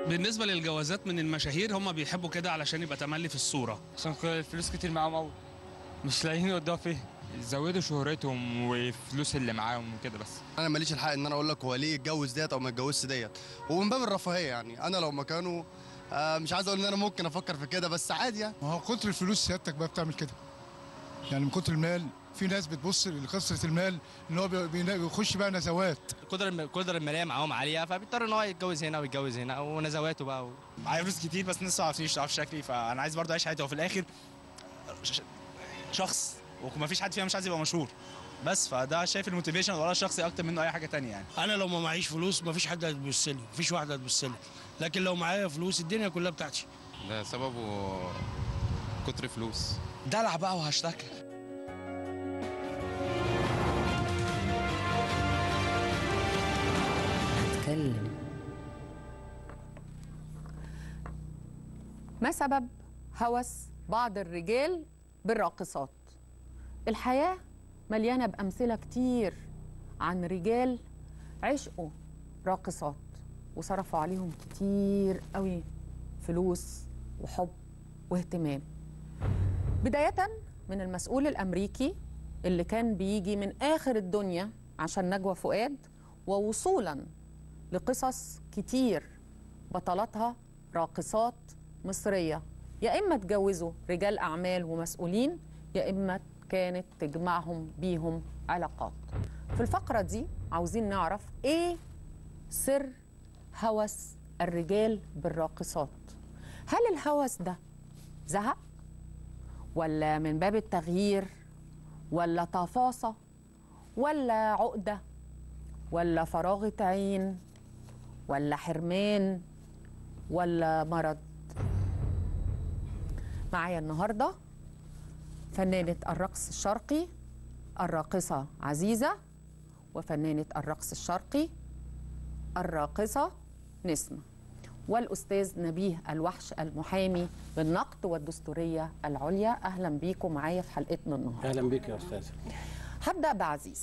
بالنسبه للجوازات من المشاهير هم بيحبوا كده علشان يبقى تملي في الصوره عشان كل الفلوس كتير معاهم قوي مش لاقيين يودوها فين يزودوا شهرتهم والفلوس اللي معاهم وكده بس انا ماليش الحق ان انا اقول لك هو ليه يتجوز ديت او ما يتجوزش ديت ومن باب الرفاهيه يعني انا لو مكانه آه، مش عايز اقول ان انا ممكن افكر في كده بس عادي يعني ما هو كتر الفلوس سيادتك بقى بتعمل كده يعني من كتر المال في ناس بتبص لكثره المال ان هو بي- بي- بيخش بقى نزوات القدره الم- القدره الماليه معاهم عاليه فبيضطر ان هو يتجوز هنا ويتجوز هنا ونزواته بقى و... معايا فلوس كتير بس الناس ما عارفينش تعرف شكلي فانا عايز برضه اعيش حياتي وفي الاخر ش- شخص وما فيش حد فيها مش عايز يبقى مشهور بس فده شايف الموتيفيشن ورا الشخصي اكتر منه اي حاجه تانية يعني انا لو ما معيش فلوس ما فيش حد هتبص لي مفيش واحده هتبص لي لكن لو معايا فلوس الدنيا كلها بتاعتي ده سببه كتر فلوس دلع بقى وهشتكي اتكلم ما سبب هوس بعض الرجال بالراقصات الحياة مليانة بأمثلة كتير عن رجال عشقوا راقصات وصرفوا عليهم كتير قوي فلوس وحب واهتمام بداية من المسؤول الأمريكي اللي كان بيجي من آخر الدنيا عشان نجوى فؤاد ووصولا لقصص كتير بطلاتها راقصات مصرية يا إما اتجوزوا رجال أعمال ومسؤولين يا إما كانت تجمعهم بيهم علاقات في الفقرة دي عاوزين نعرف إيه سر هوس الرجال بالراقصات هل الهوس ده زهق ولا من باب التغيير ولا تفاصة ولا عقدة ولا فراغة عين ولا حرمان ولا مرض معايا النهارده فنانة الرقص الشرقي الراقصة عزيزة وفنانة الرقص الشرقي الراقصة نسمة والأستاذ نبيه الوحش المحامي بالنقد والدستورية العليا أهلا بيكم معايا في حلقتنا النهاردة اهلا بيك يا استاذ هبدأ بعزيزة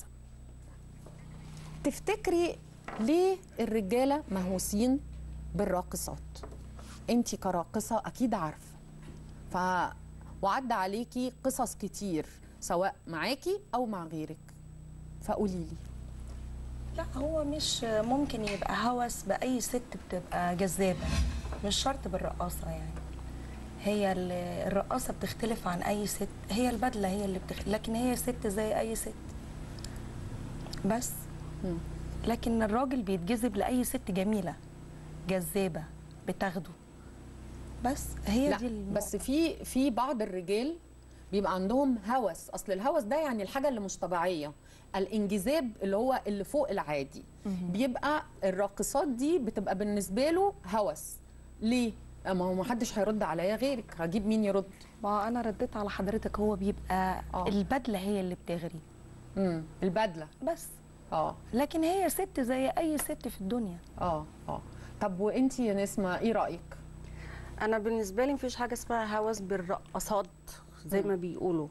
تفتكري ليه الرجالة مهووسين بالراقصات انت كراقصة أكيد عارفة ف وعدى عليكي قصص كتير سواء معاكي أو مع غيرك فقولي لي لا هو مش ممكن يبقى هوس بأي ست بتبقى جذابة مش شرط بالرقاصة يعني هي ال- الرقاصة بتختلف عن أي ست هي البدلة هي اللي بتختلف لكن هي ست زي أي ست بس لكن الراجل بيتجذب لأي ست جميلة جذابة بتاخده بس هي لا دي النقطة. بس في في بعض الرجال بيبقى عندهم هوس اصل الهوس ده يعني الحاجه اللي مش طبيعيه الانجذاب اللي هو اللي فوق العادي بيبقى الراقصات دي بتبقى بالنسبه له هوس ليه ما هو ما حدش هيرد عليا غيرك هجيب مين يرد ما أنا رديت على حضرتك هو بيبقى آه. البدلة هي اللي بتغري امم البدله بس اه لكن هي ست زي أي ست في الدنيا اه اه طب وانتي يا نسمه ايه رايك انا بالنسبه لي مفيش حاجه اسمها هوس بالرقصات زي ما بيقولوا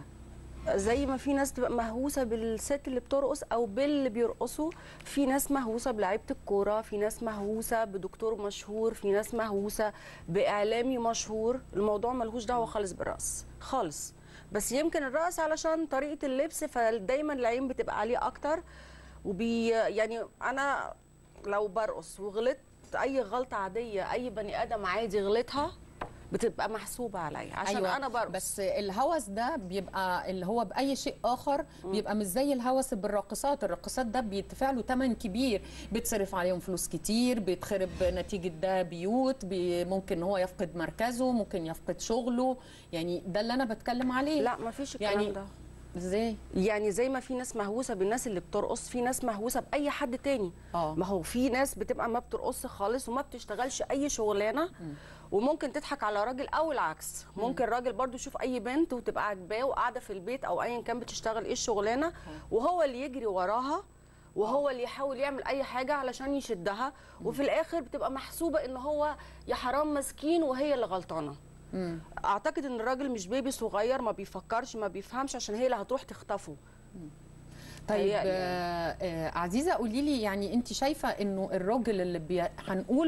زي ما في ناس تبقى مهووسه بالست اللي بترقص او باللي بيرقصوا في ناس مهووسه بلعيبه الكوره في ناس مهووسه بدكتور مشهور في ناس مهووسه باعلامي مشهور الموضوع ملهوش دعوه خالص بالرقص خالص بس يمكن الرقص علشان طريقه اللبس فدايما العين بتبقى عليه اكتر وبي يعني انا لو برقص وغلطت اي غلطه عاديه اي بني ادم عادي غلطها بتبقى محسوبه عليا عشان أيوة انا برقص بس الهوس ده بيبقى اللي هو باي شيء اخر بيبقى مش زي الهوس بالراقصات الراقصات ده بيدفع له ثمن كبير بيتصرف عليهم فلوس كتير بيتخرب نتيجه ده بيوت بي ممكن هو يفقد مركزه ممكن يفقد شغله يعني ده اللي انا بتكلم عليه لا ما فيش الكلام يعني ده ازاي يعني زي ما في ناس مهووسه بالناس اللي بترقص في ناس مهووسه باي حد تاني اه ما هو في ناس بتبقى ما بترقص خالص وما بتشتغلش اي شغلانه وممكن تضحك على راجل او العكس ممكن راجل برضو يشوف اي بنت وتبقى عاجباه وقاعده في البيت او ايا كان بتشتغل ايه الشغلانه وهو اللي يجري وراها وهو اللي يحاول يعمل اي حاجه علشان يشدها وفي الاخر بتبقى محسوبه ان هو يا حرام مسكين وهي اللي غلطانه مم. اعتقد ان الراجل مش بيبي صغير ما بيفكرش ما بيفهمش عشان هي اللي هتروح تخطفه طيب تهيألي آه آه عزيزه قولي لي يعني انت شايفه انه الراجل اللي بي... هنقول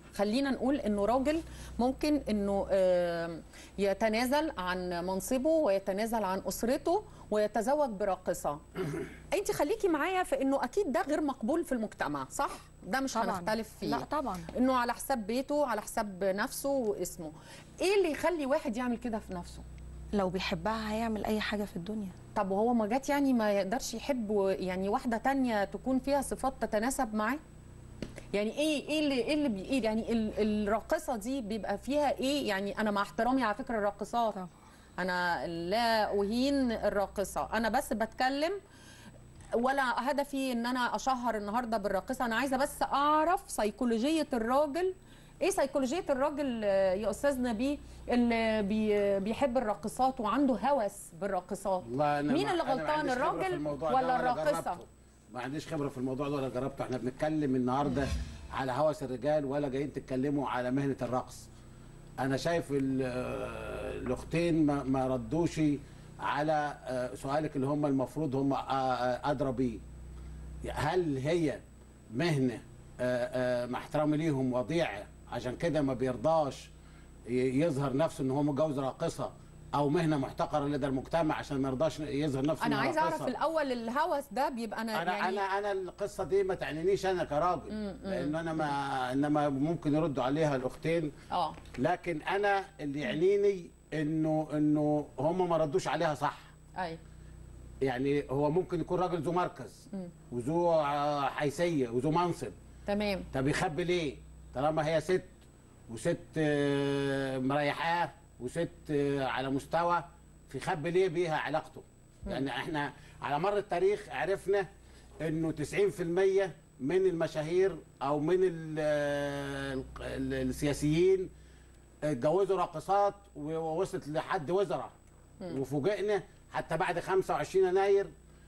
خلينا نقول انه راجل ممكن انه آم، يتنازل عن منصبه ويتنازل عن اسرته ويتزوج براقصه انت خليكي معايا في انه اكيد ده غير مقبول في المجتمع صح ده مش طبعاً. هنختلف فيه لا طبعا انه على حساب بيته على حساب نفسه واسمه ايه اللي يخلي واحد يعمل كده في نفسه لو بيحبها هيعمل اي حاجه في الدنيا طب وهو ما جات يعني ما يقدرش يحب و- يعني واحده تانية تكون فيها صفات تتناسب معاه يعني ايه ايه اللي ايه اللي بي ايه يعني ال- الراقصه دي بيبقى فيها ايه يعني انا مع احترامي على فكره الراقصات طبعا. انا لا اهين الراقصه انا بس بتكلم ولا هدفي ان انا اشهر النهارده بالراقصه انا عايزه بس اعرف سيكولوجيه الراجل ايه سيكولوجيه الراجل آه، يا استاذ نبيه اللي بي بيحب الراقصات وعنده هوس بالراقصات والله أنا مين ما- اللي أنا ما غلطان عنديش خبرة في الراجل الموضوع ده ولا ولا الراقصه جربته. ما عنديش خبره في الموضوع ده ولا جربته احنا بنتكلم النهارده على هوس الرجال ولا جايين تتكلموا على مهنه الرقص انا شايف ال- آه، الاختين ما, ما ردوش على آه، سؤالك اللي هم المفروض هم آه، آه، ادرى بيه هل هي مهنه آه، آه، مع احترامي ليهم وضيعه عشان كده ما بيرضاش ي- يظهر نفسه ان هو متجوز راقصه او مهنه محتقره لدى المجتمع عشان ما يرضاش يظهر نفسه انا إنه عايزه اعرف راقصة. الاول الهوس ده بيبقى انا, انا يعني انا انا القصه دي ما تعنينيش انا كراجل مم، مم. لان انا ما انما ممكن يردوا عليها الاختين اه لكن انا اللي يعنيني انه انه هم ما ردوش عليها صح اي يعني هو ممكن يكون راجل ذو مركز مم. وذو آه، حيثيه وذو منصب تمام طب يخبي ليه طالما هي ست وست آه، مريحاه وست آه، على مستوى يخبي ليه بيها علاقته يعني احنا على مر التاريخ عرفنا انه 90% من المشاهير او من ال- ال- السياسيين اتجوزوا راقصات ووصلت لحد وزراء مم. وفوجئنا حتى بعد 25 يناير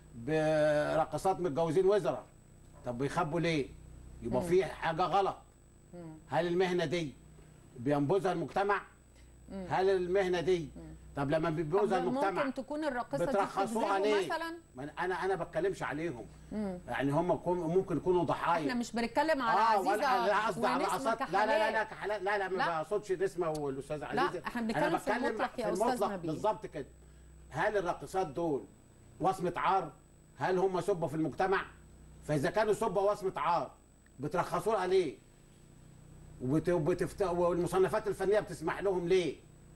براقصات متجوزين وزراء طب بيخبوا ليه؟ يبقى مم. في حاجه غلط مم. هل المهنه دي بينبذها المجتمع؟ مم. هل المهنه دي طب لما بينبذها طب المجتمع ممكن تكون الراقصه دي بترخصوها بتجذبه ليه؟ مثلا ما أنا- انا انا بتكلمش عليهم مم. يعني هم يكون- ممكن يكونوا ضحايا احنا مش بنتكلم على اه عزيزه ولا لا قصدي على ونسمة رقصات لا لا لا لا كحلال. كحلال لا لا ما لا. بقصدش نسمه والاستاذ لا، عزيزه احنا بنتكلم انا في بتكلم المطلق يا في أستاذ المطلق نبيل. بالظبط كده هل الراقصات دول وصمه عار هل هم سبه في المجتمع فاذا كانوا سبه وصمه عار بترخصوا لها ليه وبت... وبتفت... والمصنفات الفنيه بتسمح لهم ليه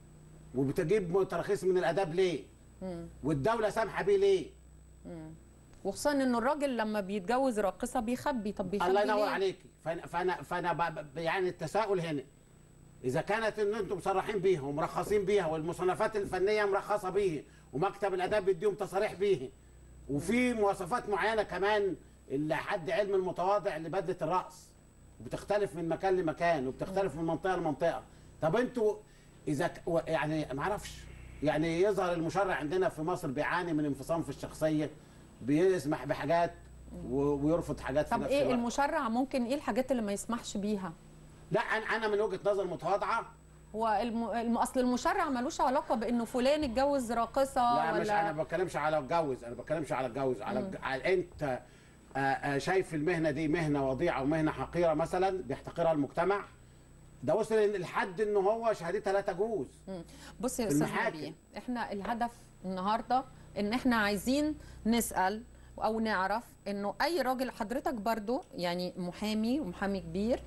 وبتجيب تراخيص من الاداب ليه مم. والدوله سامحه بيه ليه مم. وخصوصا انه الراجل لما بيتجوز راقصه بيخبي طب بيخبي الله ينور ليه؟ عليك فانا فانا فانا ب- ب- يعني التساؤل هنا اذا كانت ان انتم مصرحين بيها ومرخصين بيها والمصنفات الفنيه مرخصه بيه ومكتب الاداب بيديهم تصاريح بيه وفي مواصفات معينه كمان اللي حد علم المتواضع لبدله الرأس وبتختلف من مكان لمكان وبتختلف من منطقه لمنطقه طب انتوا اذا ك- و- يعني ما اعرفش يعني يظهر المشرع عندنا في مصر بيعاني من انفصام في الشخصيه بيسمح بحاجات و- ويرفض حاجات في طب نفس ايه الوقت المشرع ممكن ايه الحاجات اللي ما يسمحش بيها لا انا انا من وجهه نظر متواضعه هو الم... الم... اصل المشرع ملوش علاقه بانه فلان اتجوز راقصه لا ولا مش انا ما بتكلمش على الجوز انا ما بتكلمش على الجوز على, مم. الج- على انت آه، آه، شايف المهنه دي مهنه وضيعه ومهنه حقيره مثلا بيحتقرها المجتمع ده وصل لحد ان هو شهادتها لا تجوز مم. بص يا في استاذ المحاكم. نبيه احنا الهدف النهارده ان احنا عايزين نسال او نعرف انه اي راجل حضرتك برضو يعني محامي ومحامي كبير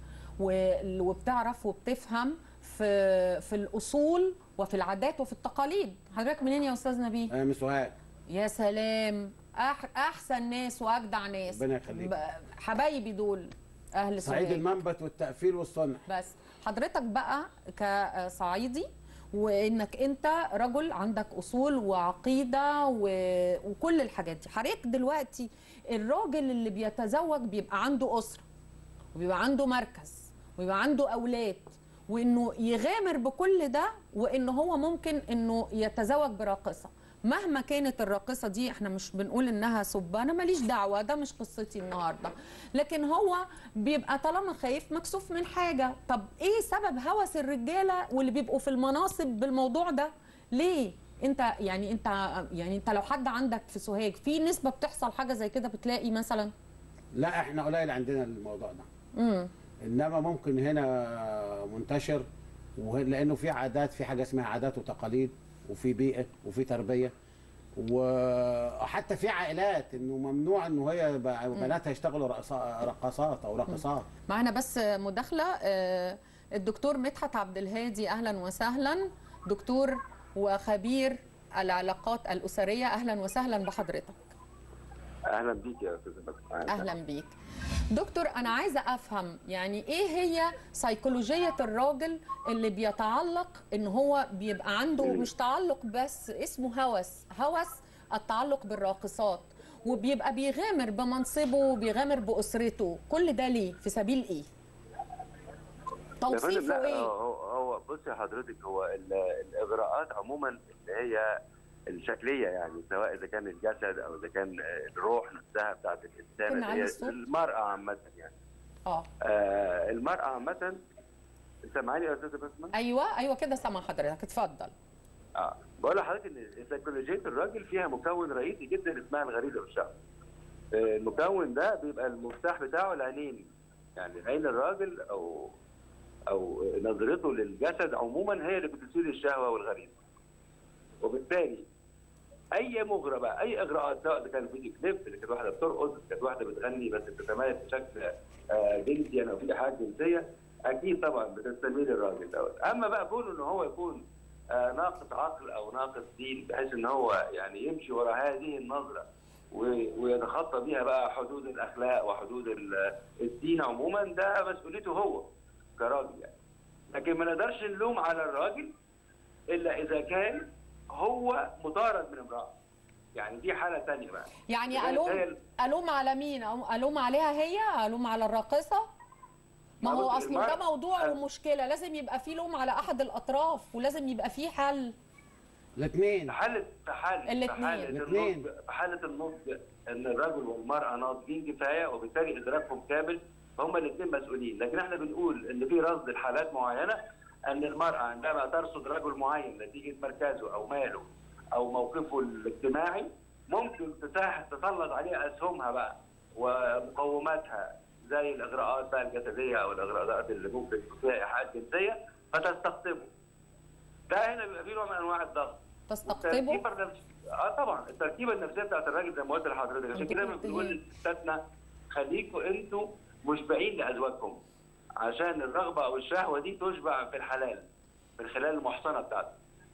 و- وبتعرف وبتفهم في في الاصول وفي العادات وفي التقاليد حضرتك منين يا استاذ نبيه آه، من سؤال يا سلام أح أحسن ناس وأجدع ناس ربنا يخليك. ب- حبايبي دول أهل صعيد سوهاج المنبت والتقفيل والصنع بس حضرتك بقى كصعيدي وانك انت رجل عندك اصول وعقيده و... وكل الحاجات دي حضرتك دلوقتي الراجل اللي بيتزوج بيبقى عنده اسره وبيبقى عنده مركز ويبقى عنده اولاد وانه يغامر بكل ده وان هو ممكن انه يتزوج براقصه مهما كانت الراقصه دي احنا مش بنقول انها سبه انا ماليش دعوه ده مش قصتي النهارده لكن هو بيبقى طالما خايف مكسوف من حاجه طب ايه سبب هوس الرجاله واللي بيبقوا في المناصب بالموضوع ده ليه انت يعني انت يعني انت لو حد عندك في سوهاج في نسبه بتحصل حاجه زي كده بتلاقي مثلا لا احنا قليل عندنا الموضوع ده امم انما ممكن هنا منتشر وه- لانه في عادات في حاجه اسمها عادات وتقاليد وفي بيئه وفي تربيه وحتى في عائلات انه ممنوع انه هي ب- بناتها يشتغلوا رقصا- رقصات او راقصات معنا بس مداخلة آه، الدكتور مدحت عبد الهادي أهلا وسهلا دكتور وخبير العلاقات الأسرية أهلا وسهلا بحضرتك اهلا بيك يا استاذ بكر أهلا بيك دكتور أنا عايزة أفهم يعني إيه هي سيكولوجية الراجل اللي بيتعلق إن هو بيبقى عنده مش تعلق بس اسمه هوس هوس التعلق بالراقصات وبيبقى بيغامر بمنصبه وبيغامر بأسرته كل ده ليه في سبيل إيه يا فندم توصيفه لا إيه هو هو بص يا حضرتك هو ال- الاغراءات عموما اللي هي الشكليه يعني سواء اذا كان الجسد او اذا كان الروح نفسها بتاعت كنا الانسان اللي على هي الصوت. المراه عامه يعني اه آه المراه عامه سامعاني يا استاذ بسمه؟ ايوه ايوه كده سامع حضرتك اتفضل اه بقول لحضرتك ان سيكولوجيه الراجل فيها مكون رئيسي جدا اسمها الغريزه والشهوه. آه، المكون ده بيبقى المفتاح بتاعه العينين يعني عين الراجل او او نظرته للجسد عموما هي اللي بتثير الشهوه والغريزه. وبالتالي اي مغرى بقى اي اغراءات سواء اذا كان فيديو كليب اذا كانت واحده بترقص اذا كانت واحده بتغني بس بتتميز بشكل آه، جنسي يعني او في حاجه جنسيه اكيد طبعا بتستميل الراجل دوت اما بقى كونه ان هو يكون آه، ناقص عقل او ناقص دين بحيث ان هو يعني يمشي وراء هذه النظره و- ويتخطى بيها بقى حدود الاخلاق وحدود ال- الدين عموما ده مسؤوليته هو كراجل يعني لكن ما نقدرش نلوم على الراجل الا اذا كان هو مطارد من امراه يعني دي حاله ثانيه بقى يعني إذا كانت هي الوم الوم على مين أو- الوم عليها هي الوم على الراقصه ما ما هو بص، اصله ده المرأة- موضوع ومشكله لازم يبقى فيه لوم على احد الاطراف ولازم يبقى فيه حل الاثنين في حاله في حاله في الاتنين. حاله الاتنين. النضج في حاله النضج ان الرجل والمراه ناضجين كفايه وبالتالي ادراكهم كامل فهم الاثنين مسؤولين لكن احنا بنقول ان في رصد لحالات معينه ان المراه عندما ترصد رجل معين نتيجه مركزه او ماله او موقفه الاجتماعي ممكن تساح تسلط عليه اسهمها بقى ومقوماتها زي الاغراءات بقى الجسديه او الاغراءات اللي ممكن يكون فيها ايحاءات جنسيه فتستقطبه ده هنا بيبقى فيه نوع من انواع الضغط تستقطبه التركيبه النفسيه اه طبعا التركيبه النفسيه بتاعت الراجل زي ما قلت لحضرتك عشان انت كده قلت بنقول ليه؟ لستاتنا خليكوا انتوا مشبعين لازواجكم عشان الرغبه او الشهوه دي تشبع في الحلال من خلال المحصنه بتاعته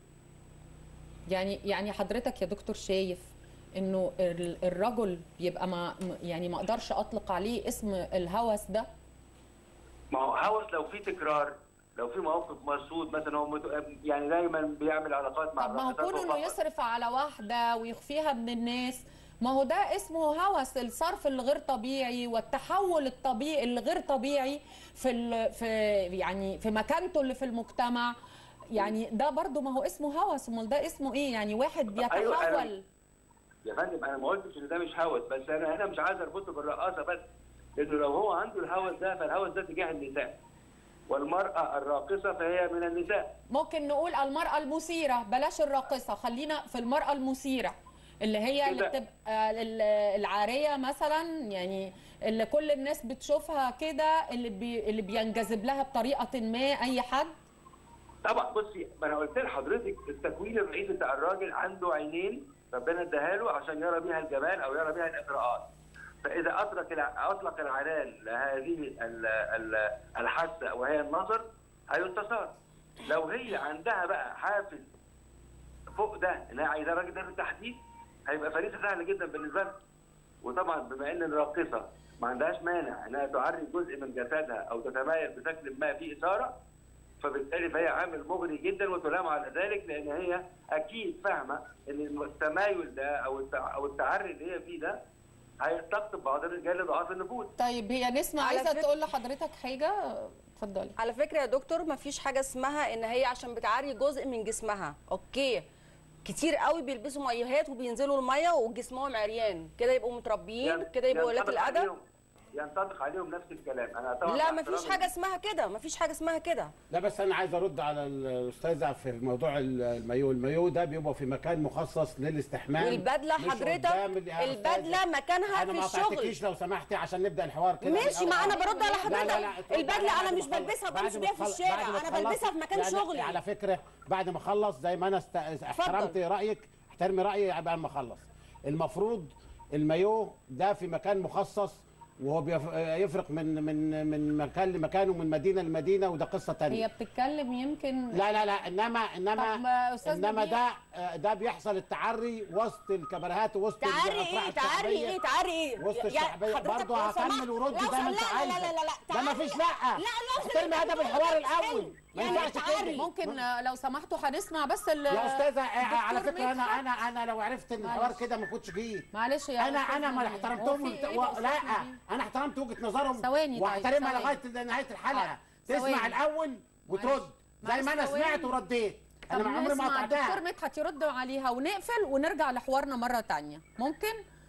يعني يعني حضرتك يا دكتور شايف انه ال- الرجل بيبقى ما م- يعني ما اقدرش اطلق عليه اسم الهوس ده ما هو هوس لو في تكرار لو في موقف مرصود مثلا هو مت... يعني دايما بيعمل علاقات مع طب ما هو الراقصات كونه انه وفقط. يصرف على واحده ويخفيها من الناس ما هو ده اسمه هوس الصرف الغير طبيعي والتحول الطبيعي الغير طبيعي في ال... في يعني في مكانته اللي في المجتمع يعني ده برضو ما هو اسمه هوس امال ده اسمه ايه يعني واحد أيوة، أنا- بيتحول يا فندم انا ما قلتش ان ده مش هوس بس انا هنا مش عايز اربطه بالرقاصه بس لانه لو هو عنده الهوس ده فالهوس ده تجاه النساء والمراه الراقصه فهي من النساء ممكن نقول المرأة المثيرة بلاش الراقصة خلينا في المرأة المثيرة اللي هي اللي كده. بتبقى ال- العارية مثلا يعني اللي كل الناس بتشوفها كده اللي بي اللي بينجذب لها بطريقة ما أي حد طبعا بصي ما انا قلت لحضرتك التكوين الرئيسي بتاع الراجل عنده عينين ربنا اداها له عشان يرى بيها الجمال او يرى بيها الاغراءات فاذا اطلق الع- اطلق العنان لهذه ال- ال- الحاسه وهي النظر هيستثار لو هي عندها بقى حافز فوق ده انها عايزاه الراجل ده بالتحديد هيبقى فريسه سهله جدا بالنسبه لها وطبعا بما ان الراقصه ما عندهاش مانع انها تعري جزء من جسدها او تتميز بشكل ما فيه اثاره فبالتالي فهي عامل مغري جدا وتلام على ذلك لان هي اكيد فاهمه ان التمايل ده او التع- او التعري اللي هي فيه ده هيستقطب بعض الرجال ضعاف النفوذ طيب هي نسمة على عايزة فكرة- تقول لحضرتك حاجة اتفضلي على فكره يا دكتور ما فيش حاجه اسمها ان هي عشان بتعري جزء من جسمها اوكي كتير قوي بيلبسوا مايوهات وبينزلوا الميه وجسمهم عريان كده يبقوا متربيين كده يبقوا ولاد ينطبق الادب عليهم- ينطبق عليهم نفس الكلام انا طبعا لا مع مفيش احترامي حاجه اسمها كده مفيش حاجه اسمها كده لا بس انا عايز ارد على الاستاذه في موضوع المايو المايو ده بيبقى في مكان مخصص للاستحمام والبدله مش حضرتك قدام ال- يا البدله أستاذة. مكانها انا في ما الشغل قطعتكيش لو سمحتي عشان نبدا الحوار كده ماشي ما انا برد على لا، لا، لا، حضرتك اتفضل. البدله بعد انا ما مش تخلص- بلبسها بعد وبمشي ما بيها في تخلص- الشارع بعد ما انا تخلص- بلبسها في مكان يعني شغلي على فكره بعد ما اخلص زي ما انا است... احترمت رايك احترمي رايي بعد ما اخلص المفروض المايو ده في مكان مخصص وهو بيف- يفرق من من من مكان لمكان ومن مدينه لمدينه وده قصه تانية هي بتتكلم يمكن لا لا لا انما انما طب ما أستاذ انما نبيل- ده آه، ده بيحصل التعري وسط الكباريهات وسط تعري الافراح ايه تعري الشعبيه ايه تعري ايه وسط يا- الشعبيه حضرتك برضه لو سمحت- هكمل ورد لو زي ما سم- انت لا لا عايزه لا لا لا ده تعري- ما فيش لا لا لو احترمي ادب الحوار الاول ما يعني ينفعش تعري كده ممكن آه، لو سمحتوا هنسمع بس ال- يا استاذه آه، على الدكتور فكره انا مدحت. انا انا لو عرفت ان الحوار معلش. كده ما كنتش جيت معلش يا انا أستاذ انا ما نبيل. احترمتهم هو في وت- إيه و... يا أستاذ لا نبيل؟ انا احترمت وجهه نظرهم ثواني طيب، واحترمها ثواني. لغايه نهايه الحلقه ثواني. تسمع الاول وترد زي ما انا معلش، ثواني. سمعت ورديت انا طب ما عمري ما نسمع الدكتور قطعتها مدحت يرد عليها ونقفل ونرجع لحوارنا مره تانية ممكن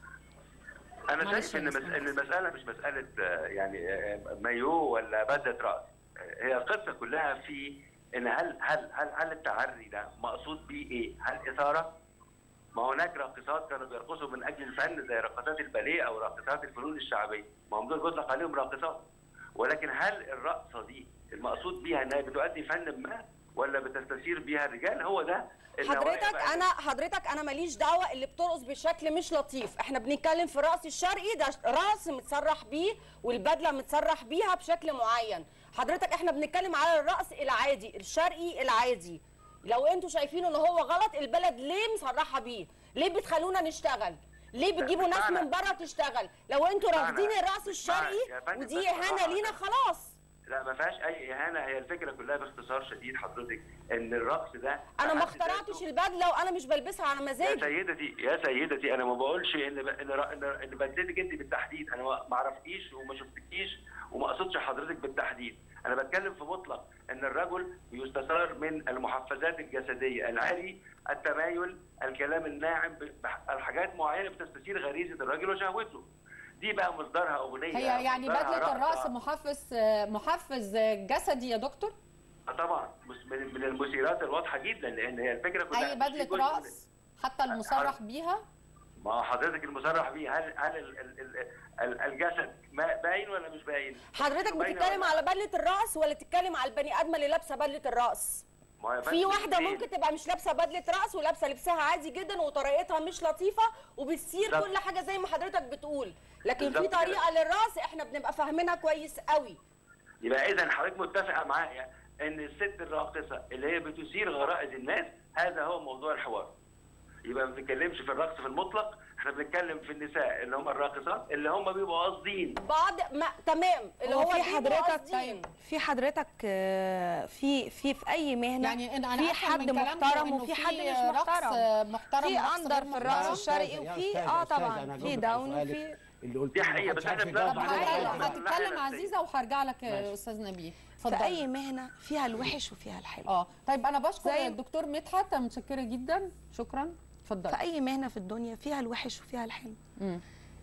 انا معلش شايف ان يا مس... أستاذ. ان المساله مش مساله آه، يعني آه، مايو ولا بدله راس آه، هي القصه كلها في ان هل هل هل هل التعري ده مقصود بيه ايه؟ هل اثاره؟ ما هناك راقصات كانوا بيرقصوا من اجل الفن زي راقصات الباليه او راقصات الفنون الشعبيه، ما هم دول بيطلق عليهم راقصات. ولكن هل الرقصه دي المقصود بيها انها بتؤدي فن ما ولا بتستثير بيها الرجال؟ هو ده النوايا حضرتك بقى. انا حضرتك انا ماليش دعوه اللي بترقص بشكل مش لطيف احنا بنتكلم في الرقص الشرقي ده رقص متسرح بيه والبدله متسرح بيها بشكل معين حضرتك احنا بنتكلم على الرقص العادي الشرقي العادي لو انتوا شايفين ان هو غلط البلد ليه مسرحه بيه ليه بتخلونا نشتغل ليه بتجيبوا ناس من بره تشتغل لو انتوا معنى- رافضين الرقص مش معنى. الشرقي يا فندم، ودي بس اهانه بالراحة لينا كده. خلاص لا ما فيهاش اي اهانه هي الفكره كلها باختصار شديد حضرتك ان الرقص ده انا ما في حد اخترعتش البدله وانا مش بلبسها على يا مزاجي سيدتي يا سيدتي انا ما بقولش ان ب... ان ر- ان ان بدلتك انت بالتحديد انا ما ما اعرفكيش وما شفتكيش وما اقصدش حضرتك بالتحديد انا بتكلم في مطلق ان الرجل بيستثار من المحفزات الجسديه العري التمايل الكلام الناعم ب- بح- الحاجات معينه بتستثير غريزه الرجل وشهوته دي بقى مصدرها اغنيه هي يعني مصدرها بدله رقصة. الرقص محفز آه، محفز آه، جسدي يا دكتور آه طبعا مس- من من المثيرات الواضحه جدا لان هي الفكره كلها اي مش في بدله جزء من- رقص حتى المصرح بيها ما حضرتك المصرح بيه هل هل ال ال ال ال الجسد ما باين ولا مش باين؟ حضرتك باينة بتتكلم ولا- على بدله الرقص ولا تتكلم على البني ادمه اللي لابسه بدله الرقص ما هو يا في فندم واحده الاتنين. ممكن تبقى مش لابسه بدله رقص ولابسه لبسها عادي جدا وطريقتها مش لطيفه وبتصير بالظبط. كل حاجه زي ما حضرتك بتقول لكن في بالظبط كده. طريقه للرقص احنا بنبقى فاهمينها كويس قوي يبقى اذا حضرتك متفقه معايا ان الست الراقصه اللي هي بتثير غرائز الناس هذا هو موضوع الحوار. يبقى ما بنتكلمش في الرقص في المطلق احنا بنتكلم في النساء اللي هم الراقصات اللي هم بيبقوا قاصدين بعض ما تمام اللي هو هو في بيبقوا حضرتك قاصدين. في حضرتك آه، في في في اي مهنه يعني أنا- أنا في أفهم حد من كلامكم محترم إنه وفي في حد مش رقص محترم محترم في ورقص اندر غير في محترم. الرقص يا الشرقي أستاذة، يا وفي أستاذة، اه أستاذة، طبعا أنا في هجاوبك داون على سؤالك. وفي اللي قلت دي حقيقة، بس احنا بناخد طب على هاي- الناحية هتتكلم النفسية. عزيزه وهرجع لك يا ماشي. استاذ نبيل في اتفضل اي مهنه فيها الوحش وفيها الحلو اه طيب انا بشكر زي- الدكتور مدحت أنا متشكره جدا شكرا اتفضل في اي مهنه في الدنيا فيها الوحش وفيها الحلو مم.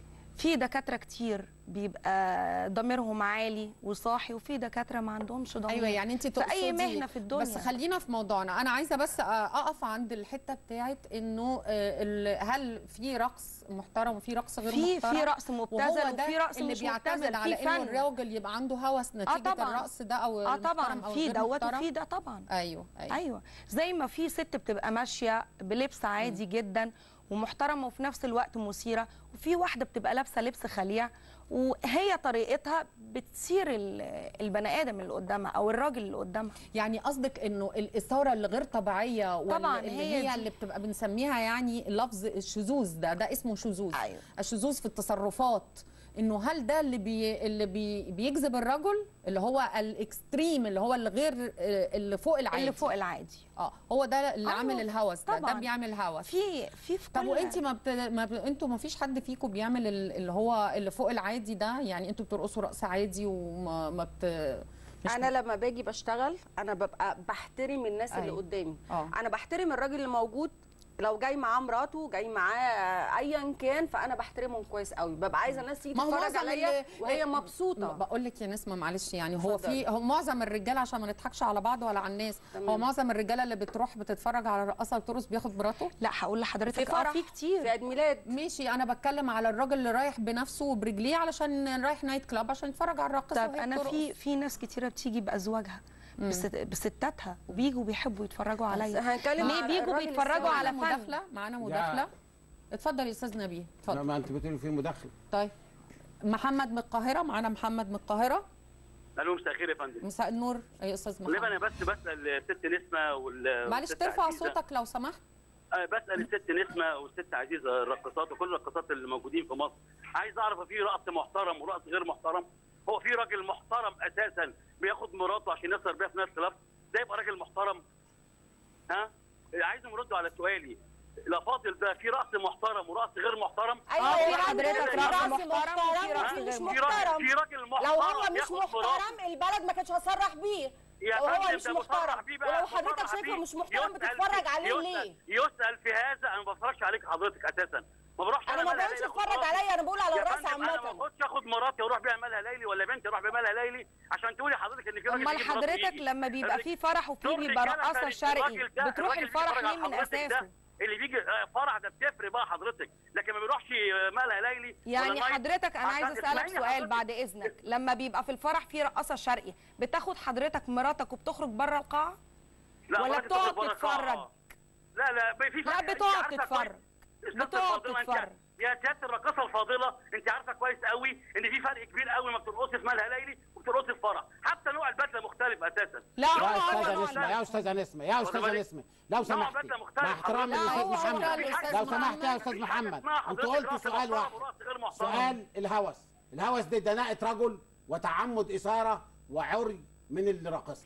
في دكاتره كتير بيبقى ضميرهم عالي وصاحي وفي دكاتره ما عندهمش ضمير ايوه يعني انت في تقصدي اي مهنه في الدنيا بس خلينا في موضوعنا انا عايزه بس أ- اقف عند الحته بتاعت انه آه، ال- هل في رقص محترم وفي رقص غير في- محترم في رقص مبتذل وهو ده وفي رقص اللي مش بيعتمد مبتذل، على في انه فن. الراجل يبقى عنده هوس نتيجه طبعاً. الرقص ده او اه المحترم طبعا أو في الغير دوت محترم. وفي ده طبعا ايوه ايوه, ايوه زي ما في ست بتبقى ماشيه بلبس عادي جدا ومحترمه وفي نفس الوقت مثيره وفي واحده بتبقى لابسه لبس خليع وهي طريقتها بتثير ال- البني ادم اللي قدامها او الراجل اللي قدامها يعني قصدك انه الاثاره الغير طبيعيه وال- طبعاً، اللي هي هي, دي. اللي بتبقى بنسميها يعني لفظ الشذوذ ده ده اسمه شذوذ أيوة. الشذوذ في التصرفات انه هل ده اللي بي اللي بي بيجذب الرجل اللي هو الاكستريم اللي هو الغير آه، اللي فوق العادي اللي فوق العادي اه هو ده اللي أيوة، عامل الهوس ده ده طبعاً. بيعمل هوس في في في طب كل- وانت ما, بت... ما ب... انتوا ما فيش حد فيكم بيعمل ال- اللي هو اللي فوق العادي ده يعني انتوا بترقصوا رقص عادي وما ما بت... مش انا لما باجي بشتغل انا ببقى بحترم الناس اللي أيوة. قدامي آه. انا بحترم الراجل اللي موجود لو جاي معاه مراته جاي معاه ايا كان فانا بحترمهم كويس قوي ببقى عايزه الناس تيجي ما هو تتفرج معظم عليا اللي- وهي مبسوطه بقول لك يا نسمه معلش يعني هو اتفضلي. في هو معظم الرجاله عشان ما نضحكش على بعض ولا على الناس تمام. هو معظم الرجاله اللي بتروح بتتفرج على الرقاصه بترقص بياخد مراته لا هقول لحضرتك في اه فرح في كتير في عيد ميلاد ماشي انا بتكلم على الراجل اللي رايح بنفسه وبرجليه علشان رايح نايت كلاب عشان يتفرج على الراقصه طب وهي انا بترقص. في في ناس كتيره بتيجي بازواجها مم. بست- بستاتها وبيجوا بيحبوا يتفرجوا عليا هنتكلم ليه عن بيجوا الراجل بيتفرجوا السواق. على معانا فن مداخله معانا مداخله اتفضل يا استاذ نبيل اتفضل لا ما انت بتقولي في مداخله طيب محمد من القاهره معانا محمد من القاهره الو مساء الخير يا فندم مساء النور يا استاذ والله محمد انا بس بسال الست نسمه وال معلش والست ترفع عزيزة. صوتك لو سمحت أه بسال الست نسمه والست عزيزه الراقصات وكل الراقصات اللي موجودين في مصر عايز اعرف في رقص محترم ورقص غير محترم هو في راجل محترم اساسا بياخد مراته عشان يسهر بيها في نايت كلاب ده يبقى راجل محترم ها عايزهم يردوا على سؤالي لا فاضل ده في رقص محترم ورقص غير محترم ايوه آه، يا في حضرتك في رقص رقص محترم وفي رقص مش في راجل- محترم في راجل محترم لو هو مش ياخد محترم مراته. البلد ما كانتش هتصرح بيه يا لو هو فندم مش ده مصرح محترم بيه بقى، ولو حضرتك مصرح شايفه بيه. مش محترم يسأل بتتفرج في- عليه يسأل- ليه؟ يسأل في هذا انا ما بفرجش عليك حضرتك اساسا ما بروحش أنا ما مالها بقولش ليلي آخد اتفرج مراتي. عليا، أنا بقول على يا الراس فندم، انا عامة. ما باخدش اخد مراتي واروح بيها مالها ليلي ولا بنتي اروح بيها مالها ليلي عشان تقولي حضرتك ان في راجل امال يجيب مراته حضرتك يجي. لما بيبقى الرج- في فرح وفي دول بيبقى رجالة رقاصه تاني. شرقي الراجل ده- بتروح الراجل الفرح بيتفرج على ليه من حضرتك ده اساسه اللي بيجي آه، فرح ده بتفرق بقى حضرتك لكن ما بيروحش آه، مالها ليلي ولا يعني نايت حضرتك انا عشان عايزه اسالك اسمعيني سؤال حضرتك. بعد اذنك لما بيبقى في الفرح في رقاصه شرقي بتاخد حضرتك مراتك وبتخرج بره القاعه لا ولا مراتي بتقعد تخرج بره تتفرج القاعة. لا لا في لا فرق. أنت بتقعد عارفة تتفرج كويس. الست بتقعد الفاضلة أنت- تتفرج. يا سياده الرقاصه الفاضله انت عارفه كويس قوي ان في فرق كبير قوي ما بترقصي في مالها ليلي وبترقصي في فرح حتى نوع البدله مختلف اساسا يا استاذه نسمه يا استاذه نسمه يا واخد استاذه بالك؟ نسمه لو نوع سمحتي بدلة مختلف مع احترامي حضرتك. للاستاذ لا، هو محمد الأستاذ لو سمحت يا محمد. استاذ مفيش حاجة محمد اسمها انت حضرتك قلت رقص سؤال محترم واحد ورقص غير محترم. سؤال الهوس الهوس دي دناءة رجل وتعمد اثاره وعري من الراقصه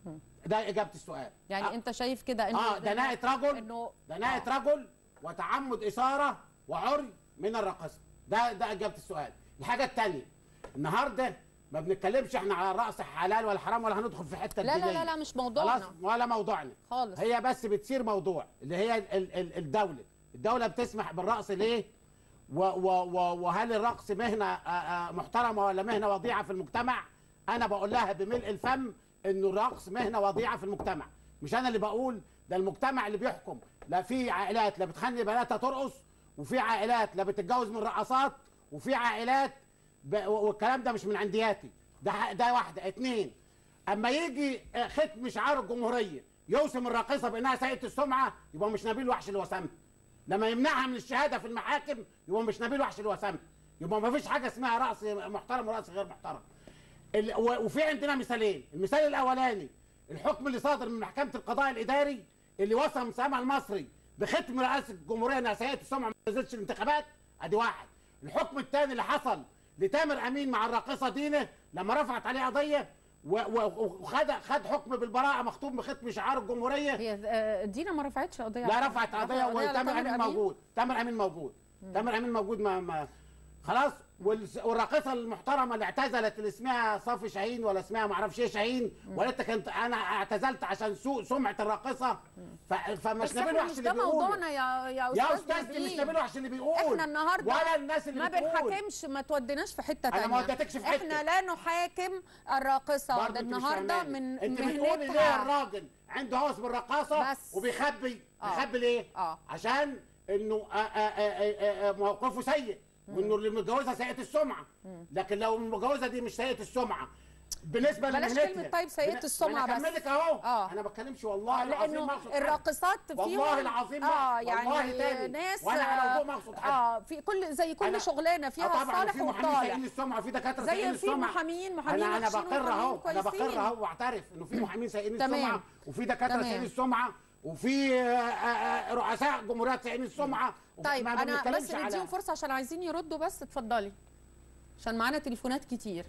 ده اجابه السؤال يعني انت شايف كده انه اه دناءة رجل انه دناءة رجل وتعمد اثاره وعري من الراقصه ده ده اجابه السؤال الحاجه الثانيه النهارده ما بنتكلمش احنا على الرقص حلال ولا حرام ولا هندخل في حته لا لا دينية. لا لا مش موضوعنا خلاص ولا موضوعنا خالص هي بس بتصير موضوع اللي هي ال- ال- الدولة الدولة بتسمح بالرقص ليه و و و وهل الرقص مهنة آه، آه، محترمة ولا مهنة وضيعة في المجتمع أنا بقول لها بملء الفم إنه الرقص مهنة وضيعة في المجتمع مش أنا اللي بقول ده المجتمع اللي بيحكم لا في عائلات لا بتخلي بناتها ترقص وفي عائلات لا بتتجوز من رقصات وفي عائلات ب... والكلام ده مش من عندياتي ده ح- ده واحدة اتنين اما يجي آه، ختم شعار الجمهوريه يوسم الراقصه بانها سيئه السمعه يبقى مش نبيل وحش الوسامه لما يمنعها من الشهاده في المحاكم يبقى مش نبيل وحش الوسامه يبقى ما فيش حاجه اسمها رقص محترم ورقص غير محترم ال- و- وفي عندنا مثالين المثال الاولاني الحكم اللي صادر من محكمه القضاء الاداري اللي وصم سامع المصري بختم رئاسه الجمهوريه انها سيئه السمعه ما نزلتش الانتخابات ادي واحد الحكم الثاني اللي حصل لتامر امين مع الراقصه دينه لما رفعت عليه قضيه و- و- وخد خد حكم بالبراءه مختوم بختم شعار الجمهوريه هي دينا ما رفعتش قضيه لا رفعت قضيه على وتامر تامر امين موجود تامر امين موجود تامر امين موجود ما, ما خلاص والس- والراقصه المحترمه اللي اعتزلت اللي اسمها صافي شاهين ولا اسمها ما اعرفش ايه شاهين وقالت لك انت انا اعتزلت عشان سوء سمعه الراقصه ف... فمش بس نبيل احنا وحش مش اللي ده بيقول موضوعنا يا يا يا استاذ استاذتي مش نبيل. نبيل وحش اللي بيقول احنا النهارده ولا الناس اللي ما بتقول. بنحاكمش ما توديناش في حته أنا تانية ما وديتكش في حتة. احنا لا نحاكم الراقصه برضه ده انت مش النهارده فاهماني. من انت بتقولي ليه مهنتها الراجل عنده هوس بالرقاصه بس. وبيخبي آه. بيخبي ليه؟ اه عشان انه آه، آه، آه، آه، آه، موقفه سيء وانه اللي متجوزها سيئه السمعه لكن لو المتجوزه دي مش سيئه السمعه بالنسبه بلاش لمهنتها كلمة طيب سيئة بن- السمعة ما بس. انا اكملك اهو اه انا ما بتكلمش والله العظيم لانه ما اقصد حاجة. الراقصات فيهم والله العظيم ما- اه يعني والله تاني. ناس وانا على وضوء ما اقصد حاجة. اه في كل زي كل أنا- شغلانه آه فيها طبعا الصالح في محامين والطالع سيئين السمعه وفي دكاتره زي سيئين في السمعه محامين- محامين انا انا وحشين بقر ومحامين اهو انا بقر كويسين. اهو واعترف انه في محامين سيئين تمام. السمعه وفي دكاتره تمام. سيئين السمعه وفي آه، آه، رؤساء جمهوريات سيئين السمعه طيب ما انا بنتكلمش بس على- نديهم فرصه عشان عايزين يردوا بس اتفضلي عشان معانا تليفونات كتير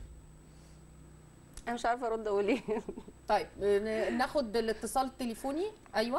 انا مش عارفه ارد اقول ايه طيب ن- ناخد الاتصال التليفوني ايوه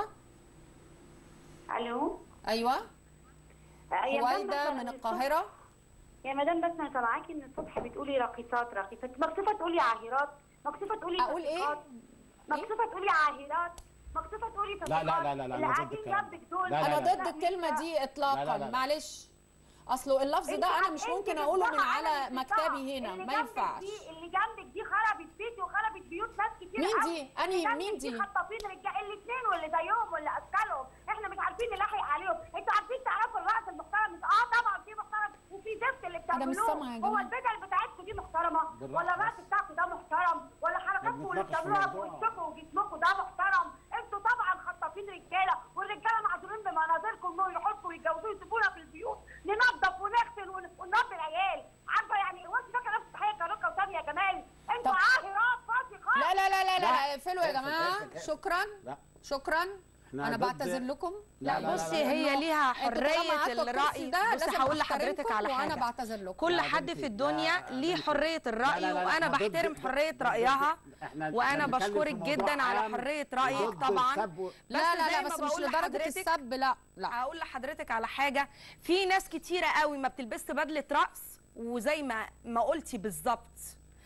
الو ايوه يا مدام هويدا بس من أنا القاهره يا مدام بس انا سامعاكي من الصبح بتقولي راقصات راقصات مكسوفه تقولي عاهرات مكسوفه تقولي أقول إيه؟ فاسقات، مكسوفه تقولي عاهرات مكسوفه تقولي لا، لا، لا، لا، لا، اللي أنا ضد قاعدين الكلام ده. جنبك دول لا، لا، انا لا. ضد الكلمه دي اطلاقا لا، لا، لا. معلش اصله اللفظ انت ده انا عارف- مش انت ممكن اقوله من بتطلع على على مكتبي هنا اللي ما جنبك ينفعش دي اللي جنبك دي خربت بيتي وخربت بيوت ناس كتير مين قوي. دي؟ اللي أنهي- جنبك مين دي؟ خطافين رجاله الاثنين واللي زيهم واللي اشكالهم احنا مش عارفين نلاحق عليهم انتوا عارفين تعرفوا الرقص المحترم اه طبعا في محترم وفي زفت اللي أنا مش بتعملوه سامعة يا هو جماعة. البدل بتاعتكم دي محترمه بالرقص ولا الرقص بتاعكم ده محترم ولا حركاتكم اللي بنتناقش في بتعملوها في الموضوع. وشكم وجسمكم ده محترم انتوا طبعا خطافين رجاله والرجاله معذورين بمناظركم انهم يحطوا ويتجوزوا يسيبونا في البيوت ننظف ونغسل ون- ونربي العيال عارفه يعني هو انت فاكره نفسك تحيه كاروكا وساميه جمال انتوا طب- عاهرات فاضي خالص لا لا لا لا لا لا. اقفلوا يا اقفل، جماعه اقفل، اقفل. شكرا لا. شكرا احنا انا ضد- بعتذر لكم لا، لا، لا، بصي لا. هي ليها انتوا طالما حريه قعدتوا الكرسي الراي ده بصي لازم هقول لحضرتك أحترمكم على وانا حاجه بعتذر لكم كل لا، حد بنتي، في الدنيا لا، ليه بنتي. حريه الراي لا، لا، لا، وانا احنا ضد- بحترم حريه ضد- رايها احنا وانا بنتكلم في بشكرك موضوع جدا على عام حريه رايك ضد طبعا السب و- لا لا زي لا ما بس مش بقول لدرجه لحضرتك- السب لا لا هقول لحضرتك على حاجه في ناس كتيره قوي ما بتلبسش بدله رقص وزي ما ما قلتي بالظبط